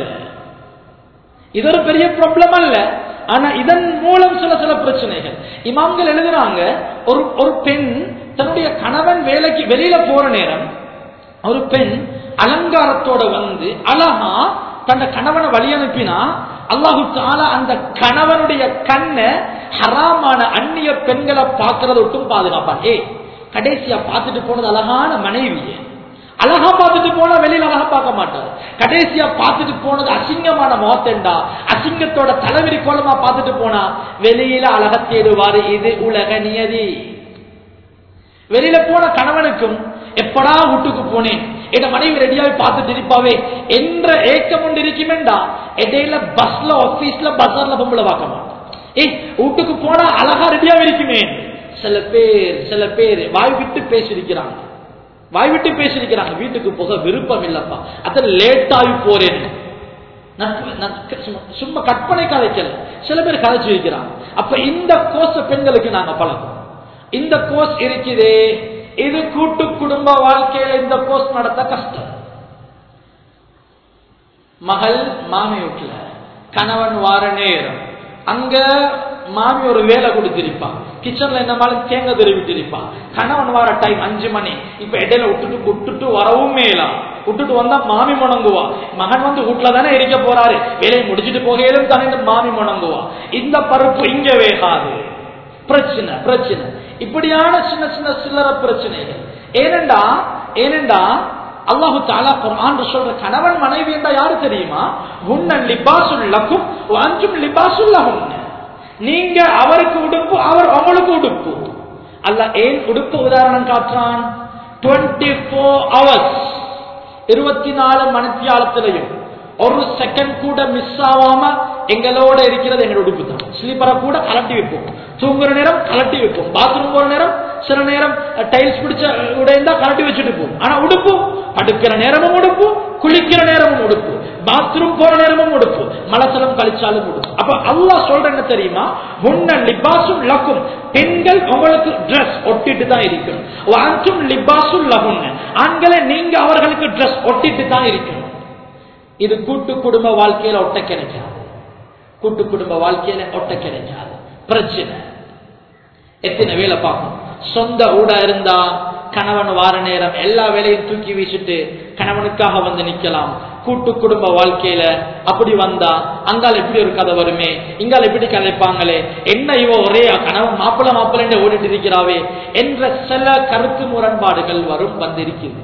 இது ஒரு பெரிய ப்ராப்ளம் அல்ல ஆனா இதன் மூலம் சில சில பிரச்சனைகள் இமாம்கள் எழுதுறாங்க ஒரு ஒரு பெண் தன்னுடைய கணவன் வேலைக்கு வெளியில போற நேரம் ஒரு பெண் அலங்காரத்தோட வந்து அழகா தன் கணவனை வழி அனுப்பினா அல்லாஹு தாலா அந்த கணவனுடைய கண்ணை ஹராமான அந்நிய பெண்களை பார்க்கறத விட்டும் பாதுகாப்பான் ஏ கடைசியா பார்த்துட்டு போனது அழகான மனைவியே அழகா பார்த்துட்டு போனா வெளியில அழகா பார்க்க மாட்டார் கடைசியா பார்த்துட்டு போனது அசிங்கமான முகத்தேண்டா அசிங்கத்தோட தலைவிரி கோலமா பார்த்துட்டு போனா வெளியில அழக தேடுவாரு இது உலக நியதி வெளியில போன கணவனுக்கும் எப்படா வீட்டுக்கு போனேன் என் மனைவி ரெடியாவே பார்த்துட்டு இருப்பாவே என்ற ஏக்கம் ஒன்று இருக்குமேண்டா இடையில பஸ்ல ஆபீஸ்ல பஸ்ஸர்ல பொம்பளை பார்க்க மாட்டான் ஏய் வீட்டுக்கு போனா அழகா ரெடியாவே இருக்குமே சில பேர் சில பேர் வாய் விட்டு பேசியிருக்கிறாங்க வாய் விட்டு பேசியிருக்கிறாங்க வீட்டுக்கு போக விருப்பம் இல்லப்பா அத்தனை லேட் ஆகி போறேன் சும்மா கற்பனை கதைக்கல சில பேர் கதைச்சு வைக்கிறாங்க அப்ப இந்த கோர்ஸ் பெண்களுக்கு நாங்க பழக்கம் இந்த கோர்ஸ் இருக்குதே இது கூட்டு குடும்ப வாழ்க்கையில இந்த கோர்ஸ் நடத்த கஷ்டம் மகள் மாமி வீட்டுல கணவன் வார நேரம் அங்க மாமி ஒரு வேலை கொடுத்திருப்பான் கிச்சன்ல என்ன மாதிரி தேங்காய் திருவிட்டிருப்பான் கணவன் வார டைம் அஞ்சு மணி இப்ப இடையில விட்டுட்டு விட்டுட்டு வரவும் மேலாம் விட்டுட்டு வந்தா மாமி முணங்குவா மகன் வந்து வீட்டுல தானே இருக்க போறாரு வேலையை முடிச்சுட்டு போகையிலும் தானே மாமி முணங்குவா இந்த பருப்பு இங்க வேகாது பிரச்சனை பிரச்சனை இப்படியான சின்ன சின்ன சில்லற பிரச்சனைகள் ஏனெண்டா ஏனெண்டா அல்லாஹு தாலா குர்ஆன் சொல்ற கணவன் மனைவி என்றா யாரு தெரியுமா உன்ன லிபாசுல்லக்கும் அஞ்சும் லிபாசுல்லஹுன்ன நீங்க அவருக்கு உடுப்பு அவர் உங்களுக்கு உடுப்பு அல்ல ஏன் உடுப்பு உதாரணம் காட்டுறான் டுவெண்ட்டி போர் ஹவர்ஸ் இருபத்தி நாலு மணித்தியாலத்திலையும் ஒரு செகண்ட் கூட மிஸ் ஆகாம எங்களோட இருக்கிறது எங்களோட உடுப்பு தான் ஸ்லீப்பரை கூட கலட்டி வைப்போம் தூங்குற நேரம் கலட்டி வைப்போம் பாத்ரூம் போற நேரம் சில நேரம் டைல்ஸ் பிடிச்ச உடையந்தா கலட்டி வச்சுட்டு போகும் ஆனா உடுப்பு படுக்கிற நேரமும் உடுப்பு குளிக்கிற நேரமும் உடுப்பு பாத்ரூம் போற நேரமும் உடுப்பு மலசலம் கழிச்சாலும் உடுப்பு அப்ப அல்லாஹ் சொல்ற என்ன தெரியுமா முன்ன லிபாசும் லக்கும் பெண்கள் உங்களுக்கு ட்ரெஸ் ஒட்டிட்டு தான் இருக்கணும் வாஞ்சும் லிபாசும் லகுன்னு ஆண்களை நீங்க அவர்களுக்கு ட்ரெஸ் ஒட்டிட்டு தான் இருக்கணும் இது கூட்டு குடும்ப வாழ்க்கையில ஒட்ட கிடைக்காது கூட்டு குடும்ப வாழ்க்கையில ஒட்ட கிடைக்காது பிரச்சனை எத்தனை வேலை பார்க்கணும் சொந்த ஊடா இருந்தா கணவன் வார நேரம் எல்லா வேலையும் தூக்கி வீசிட்டு கணவனுக்காக வந்து நிக்கலாம் கூட்டு குடும்ப வாழ்க்கையில அப்படி வந்தா அங்கால எப்படி ஒரு கதை வருமே இங்கால எப்படி கதைப்பாங்களே என்ன இவ ஒரே கனவு மாப்பிள்ள மாப்பிள்ள ஓடிட்டு இருக்கிறாவே என்ற சில கருத்து முரண்பாடுகள் வரும் வந்திருக்குது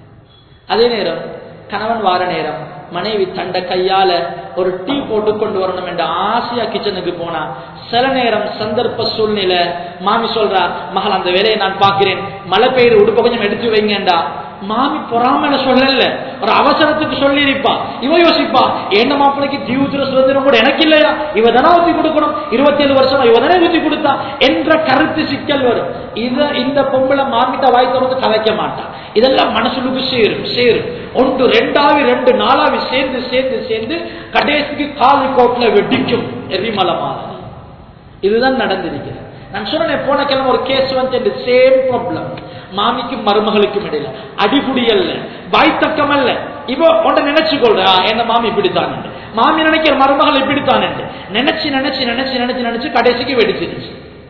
அதே நேரம் கணவன் வார நேரம் மனைவி தண்ட கையால ஒரு டீ போட்டு கொண்டு வரணும் என்ற ஆசையா கிச்சனுக்கு போனா சில நேரம் சந்தர்ப்ப சூழ்நிலை மாமி சொல்றா மகள் அந்த வேலையை நான் பார்க்கிறேன் மழை பெய்யுற உடுப்ப கொஞ்சம் எடுத்து வைங்கண்டா மாமி பொறாமல சொல்லல ஒரு அவசரத்துக்கு சொல்லி இருப்பா இவ யோசிப்பா என்ன மாப்பிளைக்கு தீவுத்திர சுதந்திரம் கூட எனக்கு இல்லையா இவ தானே ஊத்தி கொடுக்கணும் இருபத்தி ஏழு வருஷமா இவ தானே ஊத்தி கொடுத்தா என்ற கருத்து சிக்கல் வரும் இத இந்த பொம்பளை மாமிட்ட வாய் திறந்து கலைக்க மாட்டா இதெல்லாம் மனசுக்கு சேரும் சேரும் ஒன்று ரெண்டாவி ரெண்டு நாளாவி சேர்ந்து சேர்ந்து சேர்ந்து கடைசிக்கு காலி கோட்ல வெடிக்கும் எரிமலை மாதிரி இதுதான் நடந்திருக்கிறது நான் சொன்னேன் போன கிழமை ஒரு கேஸ் வந்து சேம் ப்ராப்ளம் மாமிக்கும் மருமகளுக்கும் இடையில அடிகுடி அல்ல வாய்த்தக்கம் அல்ல இவ உன்ட நினைச்சு கொள்றா என்ன மாமி இப்படித்தான் மாமி நினைக்கிற மருமகள் இப்படித்தான் நினைச்சு நினைச்சு நினைச்சு நினைச்சு நினைச்சு கடைசிக்கு வெடிச்சிருச்சு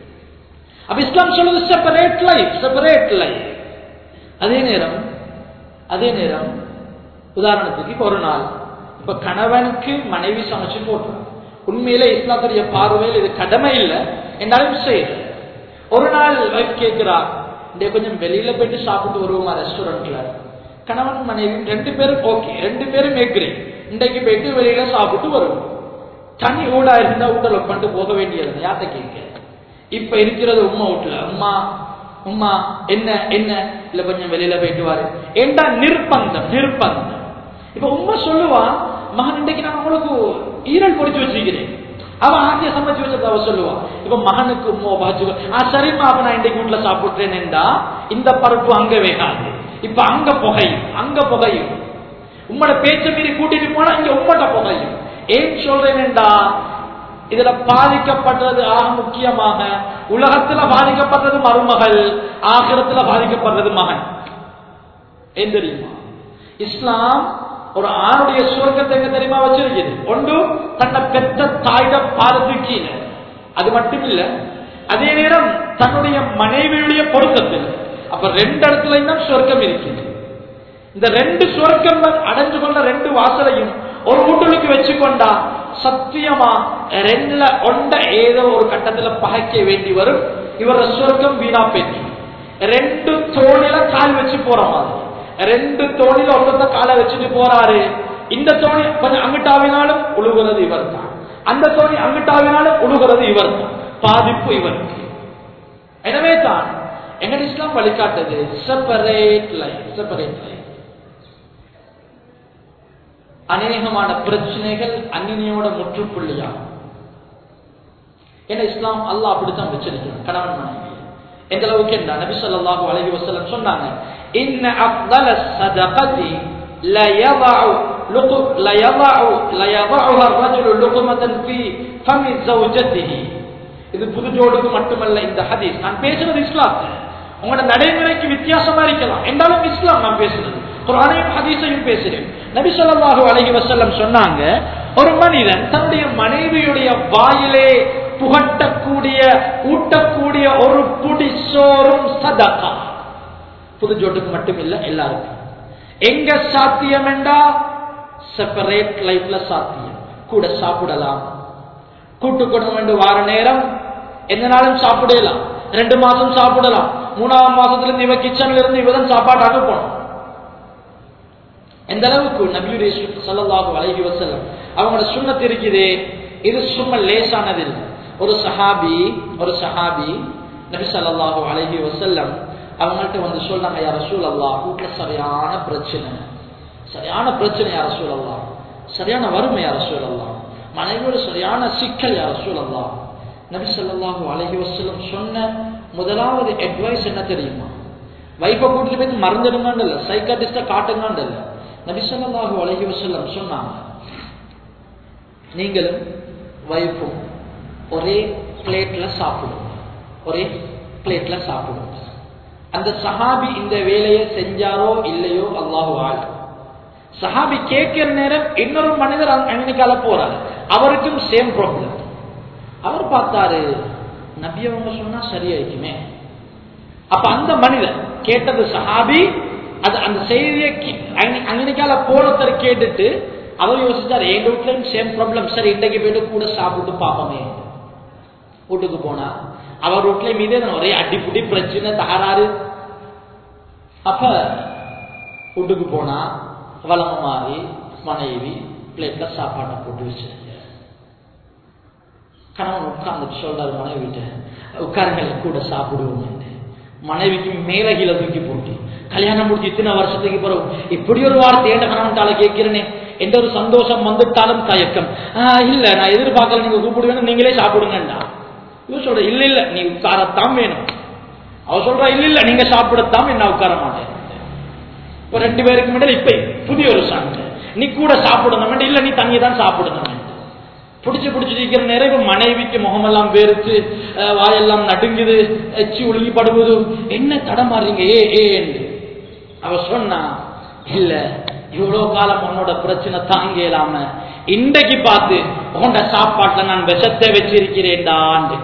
அப்ப இஸ்லாம் சொல்லுது செப்பரேட் லைஃப் செப்பரேட் லைஃப் அதே நேரம் அதே நேரம் உதாரணத்துக்கு இப்ப ஒரு நாள் இப்ப கணவனுக்கு மனைவி சமைச்சு போட்டுறான் உண்மையிலே இஸ்லாத்துடைய பார்வையில் இது கடமை இல்லை என்றாலும் செய்யுது ஒரு நாள் வைஃப் கேட்கிறா இந்த கொஞ்சம் வெளியில போயிட்டு சாப்பிட்டு வருவோமா ரெஸ்டாரண்ட்ல கணவன் மனைவி ரெண்டு பேரும் ஓகே ரெண்டு பேரும் ஏக்கிறே இன்றைக்கு போயிட்டு வெளியில சாப்பிட்டு வருவோம் தனி ஊடா இருந்தா வீட்டில் உட்காந்து போக வேண்டியது யார்த்த கேட்க இப்ப இருக்கிறது உமா வீட்டுல உமா உமா என்ன என்ன இல்ல கொஞ்சம் வெளியில போயிட்டு வாரு ஏண்டா நிர்பந்தம் நிர்பந்தம் இப்ப உண்மை சொல்லுவா மகன் இன்றைக்கு நான் உங்களுக்கு ஈரல் பொடிச்சு வச்சிருக்கிறேன் அவன் ஆசிய சமைச்சு வச்சது அவ சொல்லுவான் இப்ப மகனுக்கு உம்மோ பாச்சு ஆ சரிம்மா அப்ப நான் இன்றைக்கு வீட்டுல சாப்பிட்டுறேன்டா இந்த பருப்பு அங்க வேகாது இப்ப அங்க புகையும் அங்க புகையும் உம்மோட பேச்ச மீறி கூட்டிட்டு போனா இங்க உம்மட்ட புகையும் ஏன் சொல்றேன்டா இதுல பாதிக்கப்படுறது ஆக முக்கியமாக உலகத்துல பாதிக்கப்படுறது மருமகள் ஆகிரத்துல பாதிக்கப்படுறது மகன் ஏன் தெரியுமா இஸ்லாம் ஒரு ஆணுடைய சுவர்க்கத்தை எங்க தெரியுமா வச்சிருக்குது ஒன்று தன்னை பெற்ற தாயிட பாதத்து கீழே அது மட்டும் இல்ல அதே நேரம் தன்னுடைய மனைவியுடைய பொருத்தத்தில் அப்ப ரெண்டு இடத்துல தான் சுவர்க்கம் இருக்குது இந்த ரெண்டு சுவர்க்கம் அடைஞ்சு கொண்ட ரெண்டு வாசலையும் ஒரு வீட்டுக்கு வச்சுக்கொண்டா சத்தியமா ரெண்டுல ஒண்ட ஏதோ ஒரு கட்டத்துல பகைக்க வேண்டி வரும் இவர சுவர்க்கம் வீணா போயிட்டு ரெண்டு தோணில கால் வச்சு போற மாதிரி ரெண்டு தோணில ஒருத்த காலை வச்சுட்டு போறாரு இந்த தோணி கொஞ்சம் அங்கிட்டாவினாலும் உழுகிறது இவர் தான் அந்த தோணி அங்கிட்டாவினாலும் உழுகிறது இவர் தான் பாதிப்பு இவருக்கு எனவே தான் எங்க இஸ்லாம் வழிகாட்டது செப்பரேட் லைஃப் செப்பரேட் லைஃப் அநேகமான பிரச்சனைகள் அந்நியோட முற்றுப்புள்ளியாகும் ஏன்னா இஸ்லாம் அல்லாஹ் அப்படித்தான் வச்சிருக்கிறான் கணவன் மனைவி எந்த அளவுக்கு என்ன நபி ஸல்லல்லாஹு அலைஹி வஸல்லம் சொன்னாங்க இன்ன அஃதல ஸதகதி لا يضع لا يضع لا يضعها الرجل لقمة في فم زوجته இது புது ஜோடுக்கு மட்டுமல்ல இந்த ஹதீஸ் நான் பேசுறது இஸ்லாம் உங்களோட நடைமுறைக்கு வித்தியாசமா இருக்கலாம் என்றாலும் இஸ்லாம் நான் பேசுறது குரானையும் ஹதீஸையும் பேசுறேன் நபி ஸல்லல்லாஹு அலைஹி வஸல்லம் சொன்னாங்க ஒரு மனிதன் தன்னுடைய மனைவியுடைய வாயிலே புகட்டக்கூடிய ஊட்டக்கூடிய ஒரு புடி சோறும் சதகா புது ஜோட்டுக்கு மட்டும் இல்ல எல்லாருக்கும் எங்க சாத்தியம் என்றா செப்பரேட் லைஃப்ல சாத்தியம் கூட சாப்பிடலாம் கூட்டு குடும்பம் என்று வார நேரம் எந்த நாளும் சாப்பிடலாம் ரெண்டு மாசம் சாப்பிடலாம் மூணாவது மாசத்துல இருந்து இவ கிச்சன்ல இருந்து இவதான் சாப்பாட்டாக போனோம் எந்த அளவுக்கு நபியுடைய சல்லல்லாஹு அலைஹி வஸல்லம் அவங்களோட சுண்ணத்து இருக்குதே இது சும்மா லேசானது இல்லை ஒரு சஹாபி ஒரு சஹாபி நபி ஸல்லல்லாஹு அலைஹி வஸல்லம் அவங்கள்ட்ட வந்து சொல்றாங்க யார் ரசூல் அல்லாஹ் வீட்டுல சரியான பிரச்சனை சரியான பிரச்சனை யார் ரசூல் அல்லாஹ் சரியான வறுமை யார் ரசூல் அல்லாஹ் மனைவியோட சரியான சிக்கல் யார் ரசூல் அல்லாஹ் நபி ஸல்லல்லாஹு அலைஹி வஸல்லம் சொன்ன முதலாவது அட்வைஸ் என்ன தெரியுமா வைஃபை கூட்டிட்டு போய் மறந்துடுங்கன்னு இல்லை சைக்காட்டிஸ்ட காட்டுங்கன்னு இல்லை நபி ஸல்லல்லாஹு அலைஹி வஸல்லம் சொன்னாங்க நீங்களும் வைஃபும் ஒரே பிளேட்ல சாப்பிடுங்க ஒரே பிளேட்ல சாப்பிடுங்க அந்த சஹாபி இந்த வேலையை செஞ்சாரோ இல்லையோ அல்லாஹு ஆள் சஹாபி கேட்கிற நேரம் இன்னொரு மனிதர் அன்னைக்கால போறாரு அவருக்கும் சேம் ப்ராப்ளம் அவர் பார்த்தாரு நபி அவங்க சொன்னா சரியாயிருக்குமே அப்ப அந்த மனிதர் கேட்டது சஹாபி அது அந்த செய்தியை அங்கனைக்கால போனத்தர் கேட்டுட்டு அவர் யோசிச்சார் என் வீட்லயும் சேம் ப்ராப்ளம் சரி இன்றைக்கு போயிட்டு கூட சாப்பிட்டு பார்ப்போமே வீட்டுக்கு போனா அவர் வீட்லயும் இதே தான் ஒரே அடிப்புடி பிரச்சனை தகராறு அப்ப வீட்டுக்கு போனா வளம மாறி மனைவி பிளேட்ல சாப்பாட்டை போட்டு வச்சிருங்க கணவன் உட்கார்ந்துட்டு சொல்றாரு மனைவிட்ட உட்காருங்கள் கூட சாப்பிடுவோம் மனைவிக்கு மேல கீழே தூக்கி போட்டு கல்யாணம் முடிச்சு இத்தனை வருஷத்துக்கு பிறகு இப்படி ஒரு வார்த்தை ஏண்ட கணவன்டால கேட்கிறேனே எந்த ஒரு சந்தோஷம் வந்துட்டாலும் தயக்கம் ஆஹ் இல்ல நான் எதிர்பார்க்கல நீங்க கூப்பிடுவேன் நீங்களே சாப்பிடுங்கண்டா இவன் சொல்ற இல்ல இல்ல நீ உட்காரத்தான் வேணும் அவ சொல்றா இல்ல இல்ல நீங்க சாப்பிடத்தான் என்ன உட்கார மாட்டேன் இப்ப ரெண்டு பேருக்கு முன்னாடி இப்ப புதிய ஒரு சண்டை நீ கூட சாப்பிடணும் இல்ல நீ தண்ணி தான் சாப்பிடணும் பிடிச்சு பிடிச்சு இருக்கிற நேரம் இப்ப மனைவிக்கு முகமெல்லாம் வேறுத்து அஹ், வாயெல்லாம் நடுங்குது எச்சி ஒழுங்கி படுவது என்ன தடமாறீங்க ஏ ஏ என்று அவ சொன்னா இல்ல இவ்வளவு காலம் உன்னோட பிரச்சனை தாங்க இயலாம இன்றைக்கு பார்த்து உன்னோட சாப்பாட்டுல நான் விஷத்தை வச்சிருக்கிறேன்டாண்டு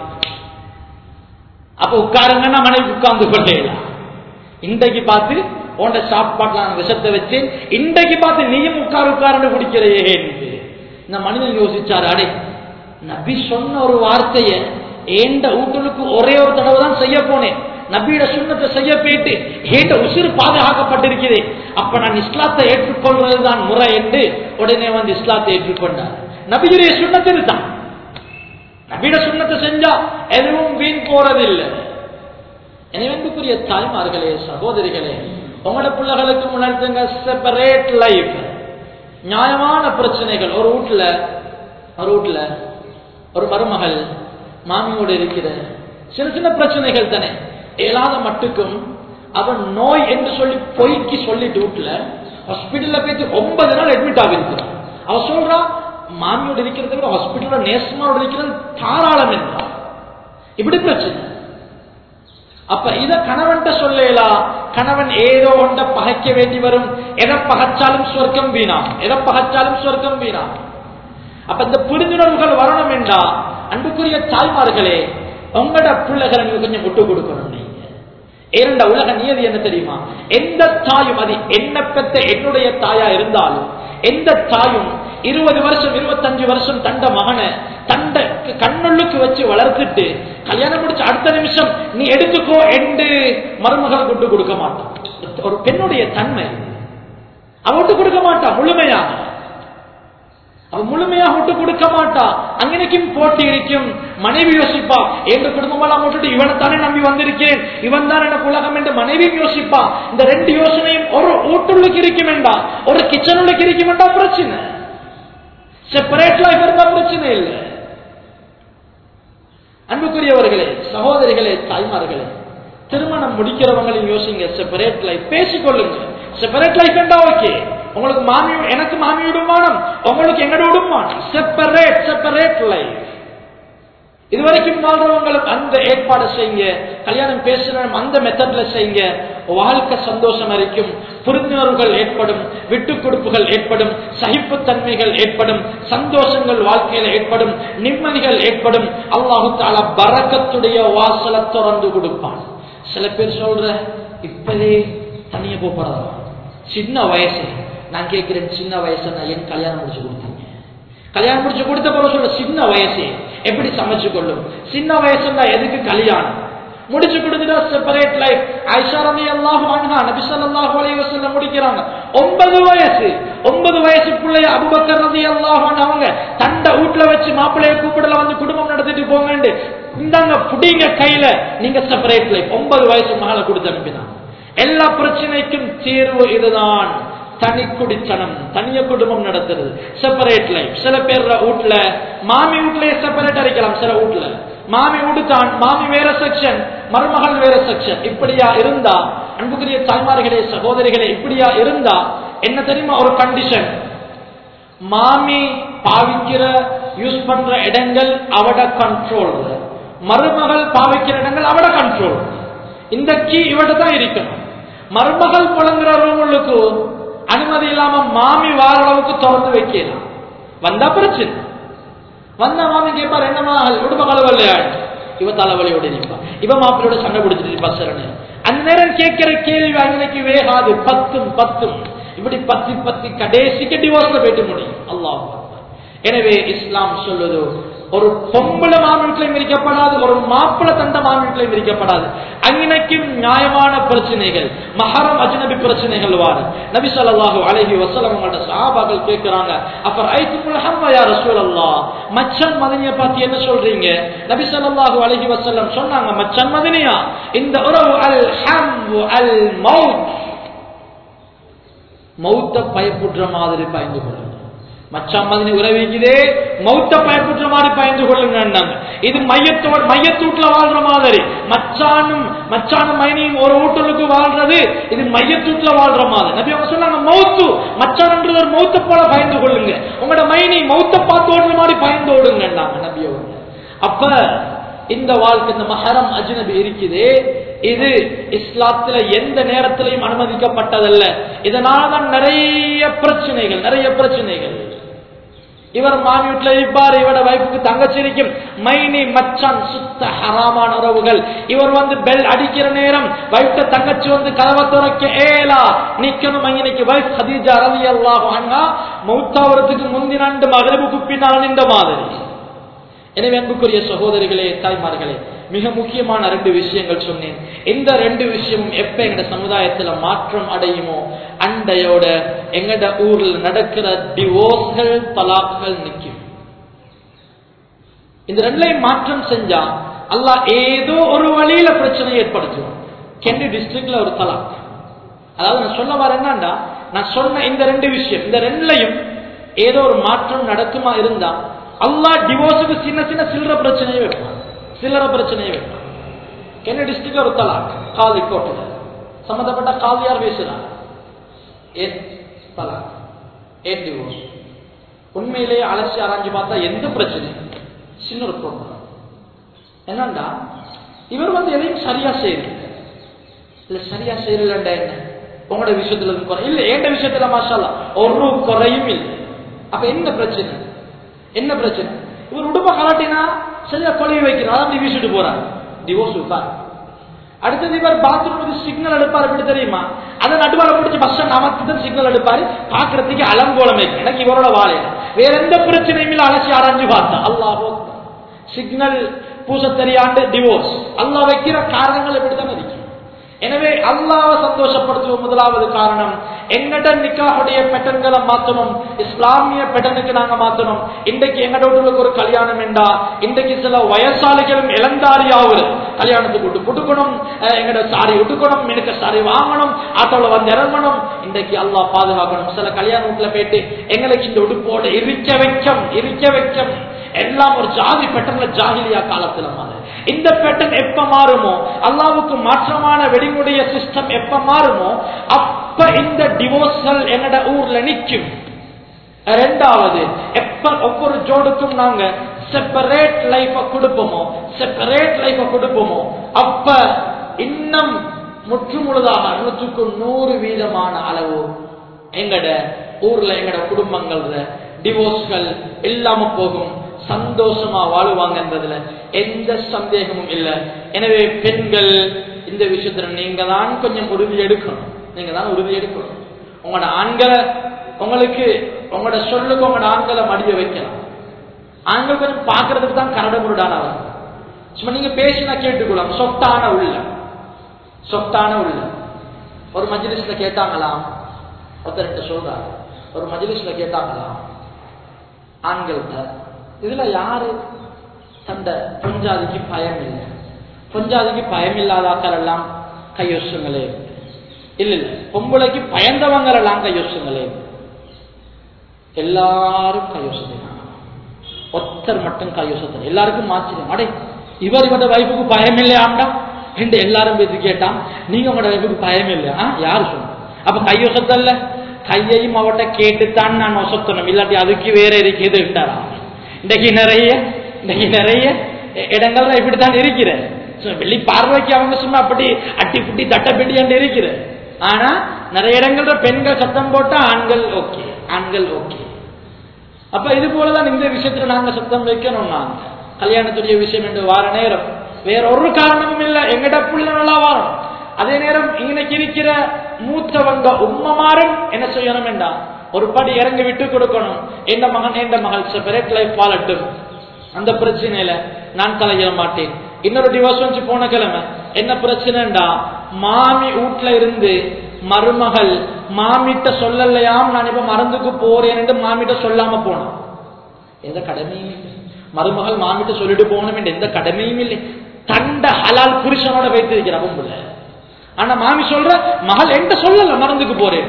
அப்ப உட்காருங்கன்னா மனைவி உட்கார்ந்து கொள்ளலாம் இன்றைக்கு பார்த்து உன்ட சாப்பாட்டுல நான் விஷத்தை வச்சேன் இன்றைக்கு பார்த்து நீயும் உட்கார் உட்கார்ந்து குடிக்கிறையே என்று இந்த மனிதன் யோசிச்சாரு அடே நபி சொன்ன ஒரு வார்த்தைய ஏண்ட ஊட்டலுக்கு ஒரே ஒரு தடவை தான் செய்ய போனேன் நபியோட சுண்ணத்தை செய்ய போயிட்டு ஏண்ட உசிறு பாதுகாக்கப்பட்டிருக்கிறேன் அப்ப நான் இஸ்லாத்தை ஏற்றுக்கொள்வதுதான் முறை என்று உடனே வந்து இஸ்லாத்தை ஏற்றுக்கொண்டார் நபியுடைய சுண்ணத்தில் தான் நபியோட சுண்ணத்தை செஞ்சா எதுவும் வீண் போறதில்லை எனவேக்குரிய தாய்மார்களே சகோதரிகளே உங்களோட பிள்ளைகளுக்கு உணர்த்துங்க செப்பரேட் லைஃப் நியாயமான பிரச்சனைகள் ஒரு வீட்டுல ஒரு வீட்டுல ஒரு மருமகள் மாமியோடு இருக்கிற சின்ன சின்ன பிரச்சனைகள் தானே இயலாத மட்டுக்கும் அவன் நோய் என்று சொல்லி பொய்க்கு சொல்லிட்டு வீட்டுல ஹாஸ்பிட்டல்ல போயிட்டு ஒன்பது நாள் அட்மிட் ஆகிருக்கிறான் அவ சொல்றா மாமியோடு இருக்கிறத விட ஹாஸ்பிட்டல்ல நேசமாவோடு இருக்கிறது தாராளம் என்றான் இப்படி பிரச்சனை அப்ப இத கணவன்கிட்ட சொல்லலாம் கணவன் ஏதோ ஒன்றை பகைக்க வேண்டி வரும் எதை பகைச்சாலும் சொர்க்கம் வீணாம் எதை பகைச்சாலும் சொர்க்கம் வீணாம் அப்ப இந்த புரிந்துணர்வுகள் வரணும் என்றா அன்புக்குரிய தாய்மார்களே உங்களோட பிள்ளைகளை நீங்க கொஞ்சம் விட்டு கொடுக்கணும் நீங்க இரண்ட உலக நியதி என்ன தெரியுமா எந்த தாயும் அது என்ன பெற்ற என்னுடைய தாயா இருந்தாலும் எந்த தாயும் இருபது வருஷம் இருபத்தஞ்சு வருஷம் தண்ட மகனை தண்ட கண்ணுள்ளுக்கு வச்சு வளர்த்துட்டு கல்யாணம் முடிச்சு அடுத்த நிமிஷம் நீ எடுத்துக்கோ என்று மருமகள் விட்டு கொடுக்க மாட்டான் ஒரு பெண்ணுடைய தன்மை அவ விட்டு கொடுக்க மாட்டான் முழுமையாக அவ முழுமையாக விட்டு கொடுக்க மாட்டா அங்கனைக்கும் போட்டி இருக்கும் மனைவி யோசிப்பா எங்க குடும்பமெல்லாம் விட்டுட்டு இவனை தானே நம்பி வந்திருக்கேன் இவன் தான் எனக்கு உலகம் என்று மனைவியும் யோசிப்பா இந்த ரெண்டு யோசனையும் ஒரு ஊட்டுள்ளுக்கு இருக்கும் வேண்டா ஒரு கிச்சனுள்ளுக்கு இருக்கும் வேண்டா பிரச்சனை செப்பரேட் லைஃப் இருந்தா பிரச்சனை இல்லை அன்புக்குரியவர்களே சகோதரிகளே தாய்மார்களே திருமணம் முடிக்கிறவங்களையும் யோசிங்க செப்பரேட் லைஃப் பேசிக்கொள்ளுங்க செப்பரேட் லைஃப் என்றா ஓகே உங்களுக்கு மாமி எனக்கு மாமி விடுமானம் உங்களுக்கு எங்கட விடுமானம் செப்பரேட் செப்பரேட் லைஃப் இதுவரைக்கும் வாழ்றவங்களுக்கு அந்த ஏற்பாடு செய்யுங்க கல்யாணம் பேசுறோம் அந்த மெத்தட்ல செய்யுங்க வாழ்க்கை சந்தோஷம் இருக்கும் புரிந்துணர்வுகள் ஏற்படும் விட்டு கொடுப்புகள் ஏற்படும் சகிப்புத்தன்மைகள் ஏற்படும் சந்தோஷங்கள் வாழ்க்கையில ஏற்படும் நிம்மதிகள் ஏற்படும் அல்லாஹு தாலா பறக்கத்துடைய வாசலை திறந்து கொடுப்பான் சில பேர் சொல்ற இப்பவே தனியா போறதா சின்ன வயசு நான் கேட்கிறேன் சின்ன வயசு நான் என் கல்யாணம் முடிச்சு கொடுத்தீங்க கல்யாணம் முடிச்சு கொடுத்த பிறகு சொல்ல சின்ன வயசு எப்படி சமைச்சு கொள்ளும் சின்ன வயசுல எதுக்கு கல்யாணம் முடிச்சு கொடுத்துட்டா செப்பரேட் லைஃப் ஐஷா ரவி அல்லாஹு அன்ஹா நபி ஸல்லல்லாஹு அலைஹி வஸல்லம் முடிக்கிறாங்க ஒன்பது வயசு ஒன்பது வயசு பிள்ளைய அபூபக்கர் ரதி அல்லாஹு அன்ஹு அவங்க தண்ட வீட்டுல வச்சு மாப்பிள்ளைய கூப்பிடல வந்து குடும்பம் நடத்திட்டு போங்கன்னு இந்தாங்க புடிங்க கையில நீங்க செப்பரேட் லைஃப் ஒன்பது வயசு மகளை கொடுத்து அனுப்பினாங்க எல்லா பிரச்சனைக்கும் தீர்வு இதுதான் தனி குடித்தனம் தனிய குடும்பம் நடத்துறது செப்பரேட் லைஃப் சில பேர் வீட்டுல மாமி வீட்லயே செப்பரேட் அரைக்கலாம் சில வீட்டுல மாமி வீடு தான் மாமி வேற செக்ஷன் மருமகள் வேற செக்ஷன் இப்படியா இருந்தா அன்புக்குரிய தாய்மார்களே சகோதரிகளே இப்படியா இருந்தா என்ன தெரியுமா ஒரு கண்டிஷன் மாமி பாவிக்கிற யூஸ் பண்ற இடங்கள் அவட கண்ட்ரோல் மருமகள் பாவிக்கிற இடங்கள் அவட கண்ட்ரோல் இந்த கீ இவட தான் இருக்கணும் மருமகள் புலங்குற ரூமுக்கு அனுமதி இல்லாம மாமி வார அளவுக்கு திறந்து வைக்கலாம் வந்தா பிரச்சனை வந்த மாமி கேட்பார் என்ன மகள் உடும கலவல்லையா இவ தலைவலியோட நிற்பா இவ மாப்பிள்ளையோட சண்டை பிடிச்சிட்டு நிற்பா சரணு அந்த நேரம் கேட்கிற கேள்வி அன்னைக்கு வேகாது பத்தும் பத்தும் இப்படி பத்தி பத்தி கடைசிக்கு டிவோர்ஸ்ல போயிட்டு முடியும் அல்லாஹ் எனவே இஸ்லாம் சொல்லுது ஒரு பொம்பளை மாமீட்லையும் இருக்கப்படாது ஒரு மாப்பிளை தந்த மாமீட்லையும் இருக்கப்படாது அங்கனைக்கும் நியாயமான பிரச்சனைகள் மஹரம் அஜ்னபி பிரச்சனைகள் வாரு நபி ஸல்லல்லாஹு அலைஹி வஸல்லம் அவங்களோட சஹாபாக்கள் கேக்குறாங்க அப்ப ஐத்துல் ஹம்ம யா ரசூலல்லாஹ் மச்சான் மதனிய பார்த்து என்ன சொல்றீங்க நபி ஸல்லல்லாஹு அலைஹி வஸல்லம் சொன்னாங்க மச்சான் மதனியா இந்த உறவு அல் ஹம் அல் மௌத் மௌத்த பயப்புற்ற மாதிரி பயந்து கொள்ளுங்க மச்சான் மதினி உறவிக்குதே மௌத்த பயப்புற்ற மாதிரி பயந்து கொள்ளுங்க இது மையத்தோட மையத்தூட்ல வாழ்ற மாதிரி மச்சானும் மச்சானும் மைனியும் ஒரு வீட்டுக்கு வாழ்றது இது மையத்தூட்ல வாழ்ற மாதிரி நபி அவங்க சொன்னாங்க மௌத்து மச்சான்ன்றது ஒரு மௌத்த போல பயந்து கொள்ளுங்க உங்களோட மைனி மௌத்த பார்த்து ஓடுற மாதிரி பயந்து ஓடுங்க நபி அவங்க அப்ப இந்த வாழ்க்கை இந்த மஹரம் அஜ்னபி இருக்குது இது இஸ்லாத்துல எந்த நேரத்திலையும் அனுமதிக்கப்பட்டதல்ல இதனாலதான் நிறைய பிரச்சனைகள் நிறைய பிரச்சனைகள் இவர் மாமி வீட்டுல இருப்பார் இவரோட வைப்புக்கு தங்கச்சி இருக்கும் மைனி மச்சான் சுத்த ஹராமான உறவுகள் இவர் வந்து பெல் அடிக்கிற நேரம் வைஃப்ட தங்கச்சி வந்து கதவை துறக்க ஏலா நிக்கணும் இன்னைக்கு வைஃப் ஹதீஜா ரவி அல்லாஹ் அண்ணா மௌத்தாவரத்துக்கு முந்தினண்டு மகளிருக்கு பின்னால் நின்ற மாதிரி எனவே அன்புக்குரிய சகோதரிகளே தாய்மார்களே மிக முக்கியமான ரெண்டு விஷயங்கள் சொன்னேன் இந்த ரெண்டு விஷயமும் எப்ப எங்க சமுதாயத்துல மாற்றம் அடையுமோ அண்டையோட எங்கட ஊர்ல நடக்கிற டிவோர்ஸ்கள் தலாக்கள் நிற்கும் இந்த ரெண்டுலையும் மாற்றம் செஞ்சா அல்லாஹ் ஏதோ ஒரு வழியில பிரச்சனை ஏற்படுத்துவோம் கெண்டி டிஸ்ட்ரிக்ட்ல ஒரு தலாக் அதாவது நான் சொல்ல வர என்னண்டா நான் சொன்ன இந்த ரெண்டு விஷயம் இந்த ரெண்டுலையும் ஏதோ ஒரு மாற்றம் நடக்குமா இருந்தா அல்லாஹ் டிவோர்ஸுக்கு சின்ன சின்ன சில்லற பிரச்சனையை வைப்பான் சில்லற பிரச்சனையை வைப்பான் கென்ன டிஸ்ட்ரிக்ட்ல ஒரு தலாக் காதி கோட்டையில் சம்பந்தப்பட்ட காதியார் பேசுறாங்க ஏன் தலாக் ஏன் டிவோர்ஸ் உண்மையிலேயே அலசி ஆராய்ஞ்சு பார்த்தா எந்த பிரச்சனை சின்ன ஒரு ப்ராப்ளம் என்னண்டா இவர் வந்து எதையும் சரியா செய்யறது இல்ல சரியா செய்யலண்டா என்ன உங்களோட விஷயத்துல இருந்து குறை இல்ல எந்த விஷயத்துல மாஷாலா ஒரு குறையும் இல்லை அப்ப என்ன பிரச்சனை என்ன பிரச்சனை இவர் உடுப்ப கலாட்டினா சரியா கொலையை வைக்கிறார் அதான் வீசிட்டு போறார் டிவோர்ஸ் விட்டார் அடுத்தது இவர் பாத்ரூமுக்கு சிக்னல் எடுப்பார் எப்படி தெரியுமா அதை நடுவால பிடிச்சி பஸ் ஸ்டாண்ட் அமர்த்தி தான் சிக்னல் எடுப்பாரு பாக்குறதுக்கு அலங்கோலம் வைக்க எனக்கு இவரோட வாழையில வேற எந்த பிரச்சனையும் இல்ல அலசி ஆராய்ஞ்சு பார்த்தா அல்லாஹோ சிக்னல் பூச தெரியாண்டு டிவோர்ஸ் அல்லாஹ் வைக்கிற காரணங்கள் இப்படித்தான் இருக்கு எனவே அல்லாவை சந்தோஷப்படுத்துவோம் முதலாவது காரணம் எங்கட நிக்காவுடைய பெட்டன்களை மாத்தணும் இஸ்லாமிய பெட்டனுக்கு நாங்க மாத்தணும் இன்றைக்கு எங்கட வீட்டுக்கு ஒரு கல்யாணம் என்றா இன்றைக்கு சில வயசாளிகளும் இளந்தாரியாவது கல்யாணத்துக்கு விட்டு கொடுக்கணும் எங்கட சாரி விட்டுக்கணும் எனக்கு சாரி வாங்கணும் ஆட்டோல வந்து இறங்கணும் இன்றைக்கு அல்லாஹ் பாதுகாக்கணும் சில கல்யாண வீட்டுல போயிட்டு எங்களுக்கு இந்த உடுப்போட இருக்க வைக்கம் இருக்க வைக்கம் எல்லாம் ஒரு ஜாதி பெட்டன்ல ஜாகிலியா காலத்துல மாறு இந்த பேட்டர்ன் எப்ப மாறுமோ அல்லாவுக்கு மாற்றமான வெடிமுடைய சிஸ்டம் எப்ப மாறுமோ அப்ப இந்த டிவோர்ஸ்கள் என்னோட ஊர்ல நிற்கும் ரெண்டாவது எப்ப ஒவ்வொரு ஜோடுக்கும் நாங்க செப்பரேட் லைஃப கொடுப்போமோ செப்பரேட் லைஃப கொடுப்போமோ அப்ப இன்னும் முற்று முழுதாக நூற்றுக்கு நூறு வீதமான அளவு எங்கட ஊர்ல எங்கட குடும்பங்கள்ல டிவோர்ஸ்கள் இல்லாம போகும் சந்தோஷமா வாழுவாங்கன்றதுல எந்த சந்தேகமும் இல்லை எனவே பெண்கள் இந்த விஷயத்துல நீங்க தான் கொஞ்சம் உறுதி எடுக்கணும் நீங்க தான் உறுதி எடுக்கணும் உங்களோட ஆண்களை உங்களுக்கு உங்களோட சொல்லுக்கு உங்களோட ஆண்களை மடிய வைக்கலாம் ஆண்கள் கொஞ்சம் பாக்குறதுக்கு தான் கரட முருடானவர் சும்மா நீங்க பேசினா கேட்டுக்கலாம் சொத்தான உள்ள சொத்தான உள்ள ஒரு மஜ்லிஸ்ல கேட்டாங்களாம் ஒருத்தர்கிட்ட சொல்றாரு ஒரு மஜ்லிஸ்ல கேட்டாங்களாம் ஆண்கள்கிட்ட இதுல யாரு தந்த பொஞ்சாதிக்கு பயம் இல்லை பொஞ்சாதிக்கு பயம் இல்லாதாக்கள் எல்லாம் கையொசுங்களே இல்ல இல்ல பொம்பளைக்கு பயந்தவங்க எல்லாம் கையொசுங்களே எல்லாரும் கையொசுங்க ஒத்தர் மட்டும் கையொசத்தர் எல்லாருக்கும் ஆச்சரியம் அடே இவர் இவட வைஃபுக்கு பயம் இல்லையாண்டா என்று எல்லாரும் பேசி கேட்டான் நீங்க உங்களோட வைஃபுக்கு பயம் இல்லையா யாரு சொன்ன அப்ப கையொசத்தல்ல கையையும் அவட்ட கேட்டுத்தான் நான் ஒசத்தணும் இல்லாட்டி அதுக்கு வேற இருக்குது என்றாரா இன்றைக்கு நிறைய இன்றைக்கு நிறைய இடங்கள்ல இப்படித்தான் இருக்கிற வெளி பார்வைக்கு அவங்க சும்மா அப்படி அட்டி புட்டி தட்டப்பட்டி என்று இருக்கிற ஆனா நிறைய இடங்கள்ல பெண்கள் சத்தம் போட்டா ஆண்கள் ஓகே ஆண்கள் ஓகே அப்ப இது போலதான் இந்த விஷயத்துல நாங்க சத்தம் வைக்கணும் நாங்க கல்யாணத்துடைய விஷயம் என்று வார நேரம் வேற ஒரு காரணமும் இல்லை எங்கட புள்ள நல்லா வாரம் அதே நேரம் இன்னைக்கு இருக்கிற மூத்தவங்க உம்மமாரும் என்ன செய்யணும் என்றா ஒரு படி இறங்கி விட்டு கொடுக்கணும் எந்த மகன் எந்த மகள் செப்பரேட் லைஃப் வாழட்டும் அந்த பிரச்சனையில நான் தலையிட மாட்டேன் இன்னொரு டிவோர்ஸ் வந்து போன கிழமை என்ன பிரச்சனைண்டா மாமி வீட்டுல இருந்து மருமகள் மாமிட்ட சொல்லலையாம் நான் இப்ப மருந்துக்கு போறேன் என்று மாமிட்ட சொல்லாம போனான் எந்த கடமையும் இல்லை மருமகள் மாமிட்ட சொல்லிட்டு போகணும் என்று எந்த கடமையும் இல்லை தண்ட ஹலால் புருஷனோட வைத்திருக்கிற பொம்புல ஆனா மாமி சொல்ற மகள் என்கிட்ட சொல்லல மருந்துக்கு போறேன்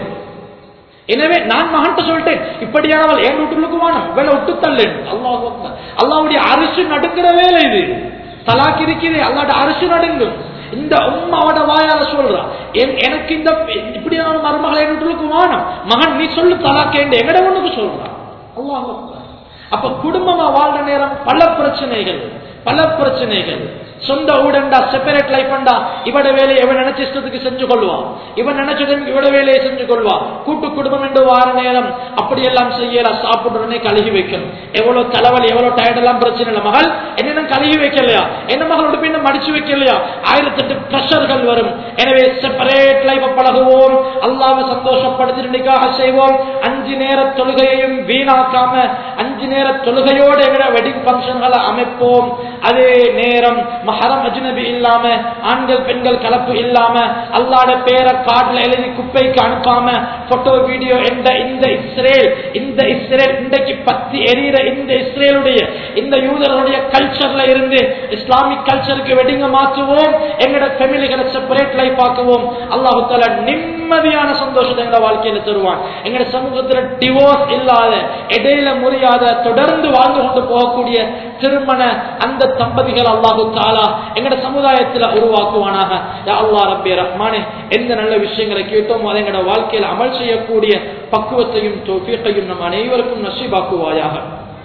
எனவே நான் மகன்கிட்ட சொல்லிட்டேன் இப்படியானவள் என் வீட்டுக்கு வானம் வேலை விட்டு தள்ளேன் அல்லாஹ் அல்லாவுடைய அரசு நடுங்கிற வேலை இது தலாக் இருக்குது அல்லாட அரசு நடுங்கும் இந்த உம்மாவோட வாயால சொல்றா என்- எனக்கு இந்த இப்படியான மருமகளை என் வீட்டுக்கு வானம் மகன் நீ சொல்லு தலாக்கேண்டு எங்கட ஒண்ணுக்கு சொல்றான் அல்லாஹ் அப்ப குடும்பமா வாழ்ற நேரம் பல பிரச்சனைகள் பல பிரச்சனைகள் சொந்த ஊடண்டா செப்பரேட் லைஃப்ண்டா இவட வேலையை இவன் நினைச்ச இஷ்டத்துக்கு செஞ்சு கொள்வான் இவன் நினைச்சது இவட வேலையை செஞ்சு கொள்வான் கூட்டு குடும்பம் என்று வார நேரம் அப்படியெல்லாம் செய்யலாம் சாப்பிடுறனே கழுகி வைக்கணும் எவ்வளவு தலைவலி எவ்வளவு டயர்ட் எல்லாம் பிரச்சனை இல்லை மகள் என்ன கழுகி வைக்கலையா என்ன மகளோட பின்ன மடிச்சு வைக்கலையா ஆயிரத்தெட்டு பிரஷர்கள் வரும் எனவே செப்பரேட் லைஃப் பழகுவோம் அல்லாவை சந்தோஷப்படுத்தி நிக்காக செய்வோம் அஞ்சு நேர தொழுகையையும் வீணாக்காம அஞ்சு நேர தொழுகையோடு எங்கட வெட்டிங் பங்கன்களை அமைப்போம் அதே நேரம் மஹரம் அஜ்னபி இல்லாம ஆண்கள் பெண்கள் கலப்பு இல்லாம அல்லாட பேரை கார்டுல எழுதி குப்பைக்கு அனுப்பாம போட்டோ வீடியோ என்ற இந்த இஸ்ரேல் இந்த இஸ்ரேல் இன்றைக்கு பத்தி எரியிற இந்த இஸ்ரேலுடைய இந்த யூதர்களுடைய கல்ச்சர்ல இருந்து இஸ்லாமிக் கல்ச்சருக்கு வெட்டிங்க மாற்றுவோம் எங்கட ஃபேமிலிகளை செப்பரேட் லைஃப் ஆக்குவோம் அல்லாஹு தாலா நிம்மதியான சந்தோஷத்தை எங்க வாழ்க்கையில தருவான் எங்கட சமூகத்துல டிவோர்ஸ் இல்லாத இடையில முறியாத தொடர்ந்து வாழ்ந்து கொண்டு போகக்கூடிய திருமண அந்த தம்பதிகள் அல்லாஹு தாலா எங்கட சமுதாயத்துல உருவாக்குவானாக யா அல்லாஹ் ரப்பே ரஹ்மானே எந்த நல்ல விஷயங்களை கேட்டோமோ அதை எங்கட வாழ்க்கையில அமல் செய்யக்கூடிய பக்குவத்தையும் தோஃபீக்கையும் நம் அனைவருக்கும் நசீபாக்குவாயாக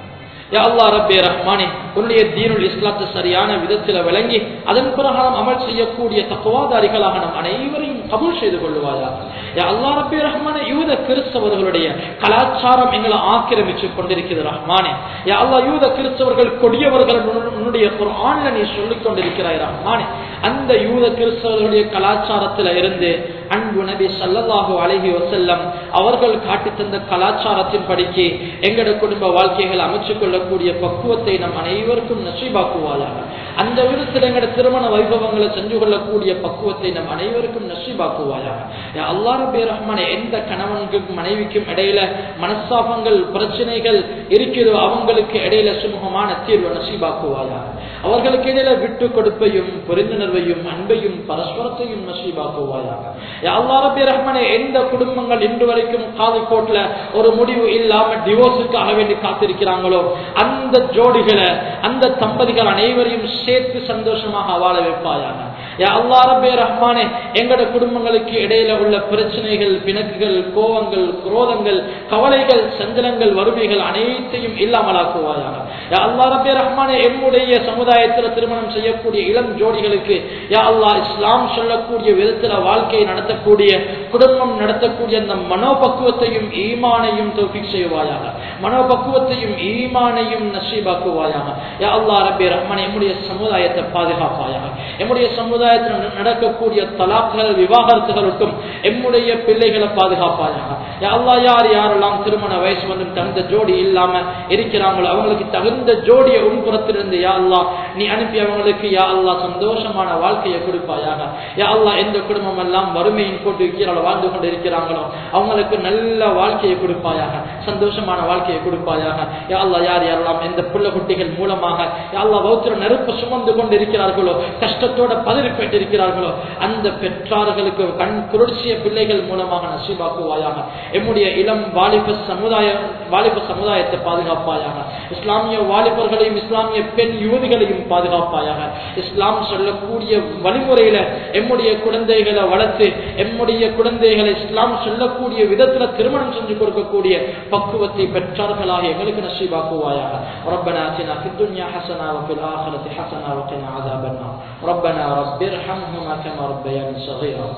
யா அல்லாஹ் ரப்பே ரஹ்மானே உன்னுடைய தீனுல் இஸ்லாத்தை சரியான விதத்தில் விளங்கி அதன் பிரகாரம் அமல் செய்யக்கூடிய தக்குவாதாரிகளாக நம் அனைவரையும் கபூல் செய்து கொள்வாயா யா அல்லாஹ் ரப்பே ரஹ்மானே யூத கிறிஸ்தவர்களுடைய கலாச்சாரம் எங்களை ஆக்கிரமிச்சு கொண்டிருக்கிறது ரஹ்மானே யா அல்லாஹ் யூத கிறிஸ்தவர்கள் கொடியவர்கள் உன்னு- உன்னுடைய குர்ஆன்ல நீ சொல்லிக் கொண்டிருக்கிறாய் ரஹ்மானே அந்த யூத கிறிஸ்தவர்களுடைய கலாச்சாரத்துல இருந்து அன்பு நபி ஸல்லல்லாஹு அலைஹி வஸல்லம் அவர்கள் காட்டி தந்த கலாச்சாரத்தின் படிக்கு எங்கட குடும்ப வாழ்க்கைகள் அமைச்சுக் கொள்ளக்கூடிய பக்குவத்தை நம் அனைவருக்கும் நசீபாக்குவாயாக அந்த விதத்தில் எங்கட திருமண வைபவங்களை செஞ்சு கொள்ளக்கூடிய பக்குவத்தை நம் அனைவருக்கும் நசீபாக்குவாயாக யா அல்லாஹ் ரப்பே ரஹ்மானே எந்த கணவனுக்கும் மனைவிக்கும் இடையில மனஸ்தாபங்கள் பிரச்சனைகள் இருக்கிறதோ அவங்களுக்கு இடையில சுமூகமான தீர்வு நசீபாக்குவாயாக அவர்களுக்கு இடையில விட்டு கொடுப்பையும் புரிந்துணர்வையும் அன்பையும் பரஸ்பரத்தையும் நசீபாக்குவாயாக யா அல்லாஹ் ரப்பே ரஹ்மானே எந்த குடும்பங்கள் இன்று வரைக்கும் காலிக்கோட்ல ஒரு முடிவு இல்லாம டிவோர்ஸுக்காக வேண்டி காத்திருக்கிறாங்களோ அந்த ஜோடிகளை அந்த தம்பதிகள் அனைவரையும் சேர்த்து சந்தோஷமாக வாழ வைப்பாயாக யா அல்லாஹ் ரப்பே ரஹ்மானே எங்கட குடும்பங்களுக்கு இடையில உள்ள பிரச்சனைகள் பிணக்குகள் கோவங்கள் குரோதங்கள் கவலைகள் சஞ்சலங்கள் வறுமைகள் அனைத்தையும் இல்லாமலாக்குவாயாக யா அல்லாஹ் ரப்பே ரஹ்மானே எம்முடைய சமுதாயத்தில் திருமணம் செய்யக்கூடிய இளம் ஜோடிகளுக்கு யா அல்லாஹ் இஸ்லாம் சொல்லக்கூடிய விதத்தில் வாழ்க்கையை நடத்தக்கூடிய குடும்பம் நடத்தக்கூடிய அந்த மனோபக்குவத்தையும் ஈமானையும் தௌஃபீக் செய்வாயாக மனோபக்குவத்தையும் ஈமானையும் நசீபாக்குவாயாக யா அல்லாஹ் ரப்பே ரஹ்மானே எம்முடைய சமுதாயத்தை பாதுகாப்பாயாக எம்முடைய சமுதாயத்தில் நட- நடக்கக்கூடிய தலாக்கள் விவாகரத்துகளுக்கும் எம்முடைய பிள்ளைகளை பாதுகாப்பாயாக யா அல்லாஹ் யார் யாரெல்லாம் திருமண வயசு வந்து தகுந்த ஜோடி இல்லாம இருக்கிறாங்களோ அவங்களுக்கு தகுந்த ஜோடியை உன்புறத்திலிருந்து யா அல்லாஹ் நீ அனுப்பி அவங்களுக்கு யா அல்லாஹ் சந்தோஷமான வாழ்க்கையை கொடுப்பாயாக யா அல்லாஹ் எந்த குடும்பம் எல்லாம் வறுமையின் போட்டு இருக்கிறாங்களோ வாழ்ந்து கொண்டு இருக்கிறாங்களோ அவங்களுக்கு நல்ல வாழ்க்கையை கொடுப்பாயாக சந்தோஷமான வாழ்க்கையை கொடுப்பாயாக யா அல்லாஹ் யார் யாரெல்லாம் எந்த பிள்ளை குட்டிகள் மூலமாக யா அல்லாஹ் வௌத்திர நெருப்பு சுமந்து கொண்டு இருக்கிறார்களோ கஷ்டத்தோட பதறிப்பட்டு இருக்கிறார்களோ அந்த பெற்றார்களுக்கு கண் குளிர்ச்சிய பிள்ளைகள் மூலமாக நசீபாக்குவாயாக எம்முடைய இளம் வாலிப சமுதாய வாலிப சமுதாயத்தை பாதுகாப்பாயாக இஸ்லாமிய வாலிபர்களையும் இஸ்லாமிய பெண் யுவதிகளையும் பாதுகாப்பாயாக இஸ்லாம் சொல்லக்கூடிய வழிமுறையில எம்முடைய குழந்தைகளை வளர்த்து எம்முடைய குழந்தைகளை இஸ்லாம் சொல்லக்கூடிய விதத்துல திருமணம் செஞ்சு கொடுக்கக்கூடிய பக்குவத்தை பெற்றார்களாக எங்களுக்கு நசீபாக்குவாயாக ربنا آتنا في الدنيا حسنة وفي الآخرة حسنة وقنا عذاب النار ربنا رب ارحمهما كما ربياني صغيرا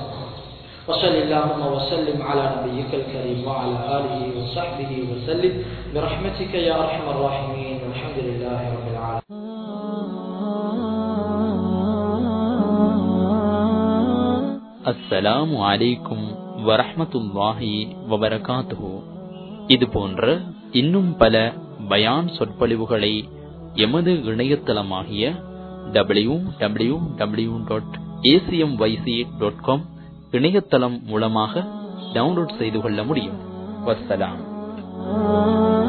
وصل اللهم وسلم على نبيك الكريم وعلى آله وصحبه وسلم برحمتك يا أرحم الراحمين والحمد لله رب العالمين அஸ்ஸலாமு அலைக்கும் வரஹ்மத்துல்லாஹி வபரகாத்துஹு இது போன்ற இன்னும் பல பயான் சொற்பொழிவுகளை எமது இணையதளமாகிய W W W dot ACM YC dot com இணையதளம் மூலமாக டவுன்லோட் செய்து கொள்ள முடியும் வஸ்ஸலாம்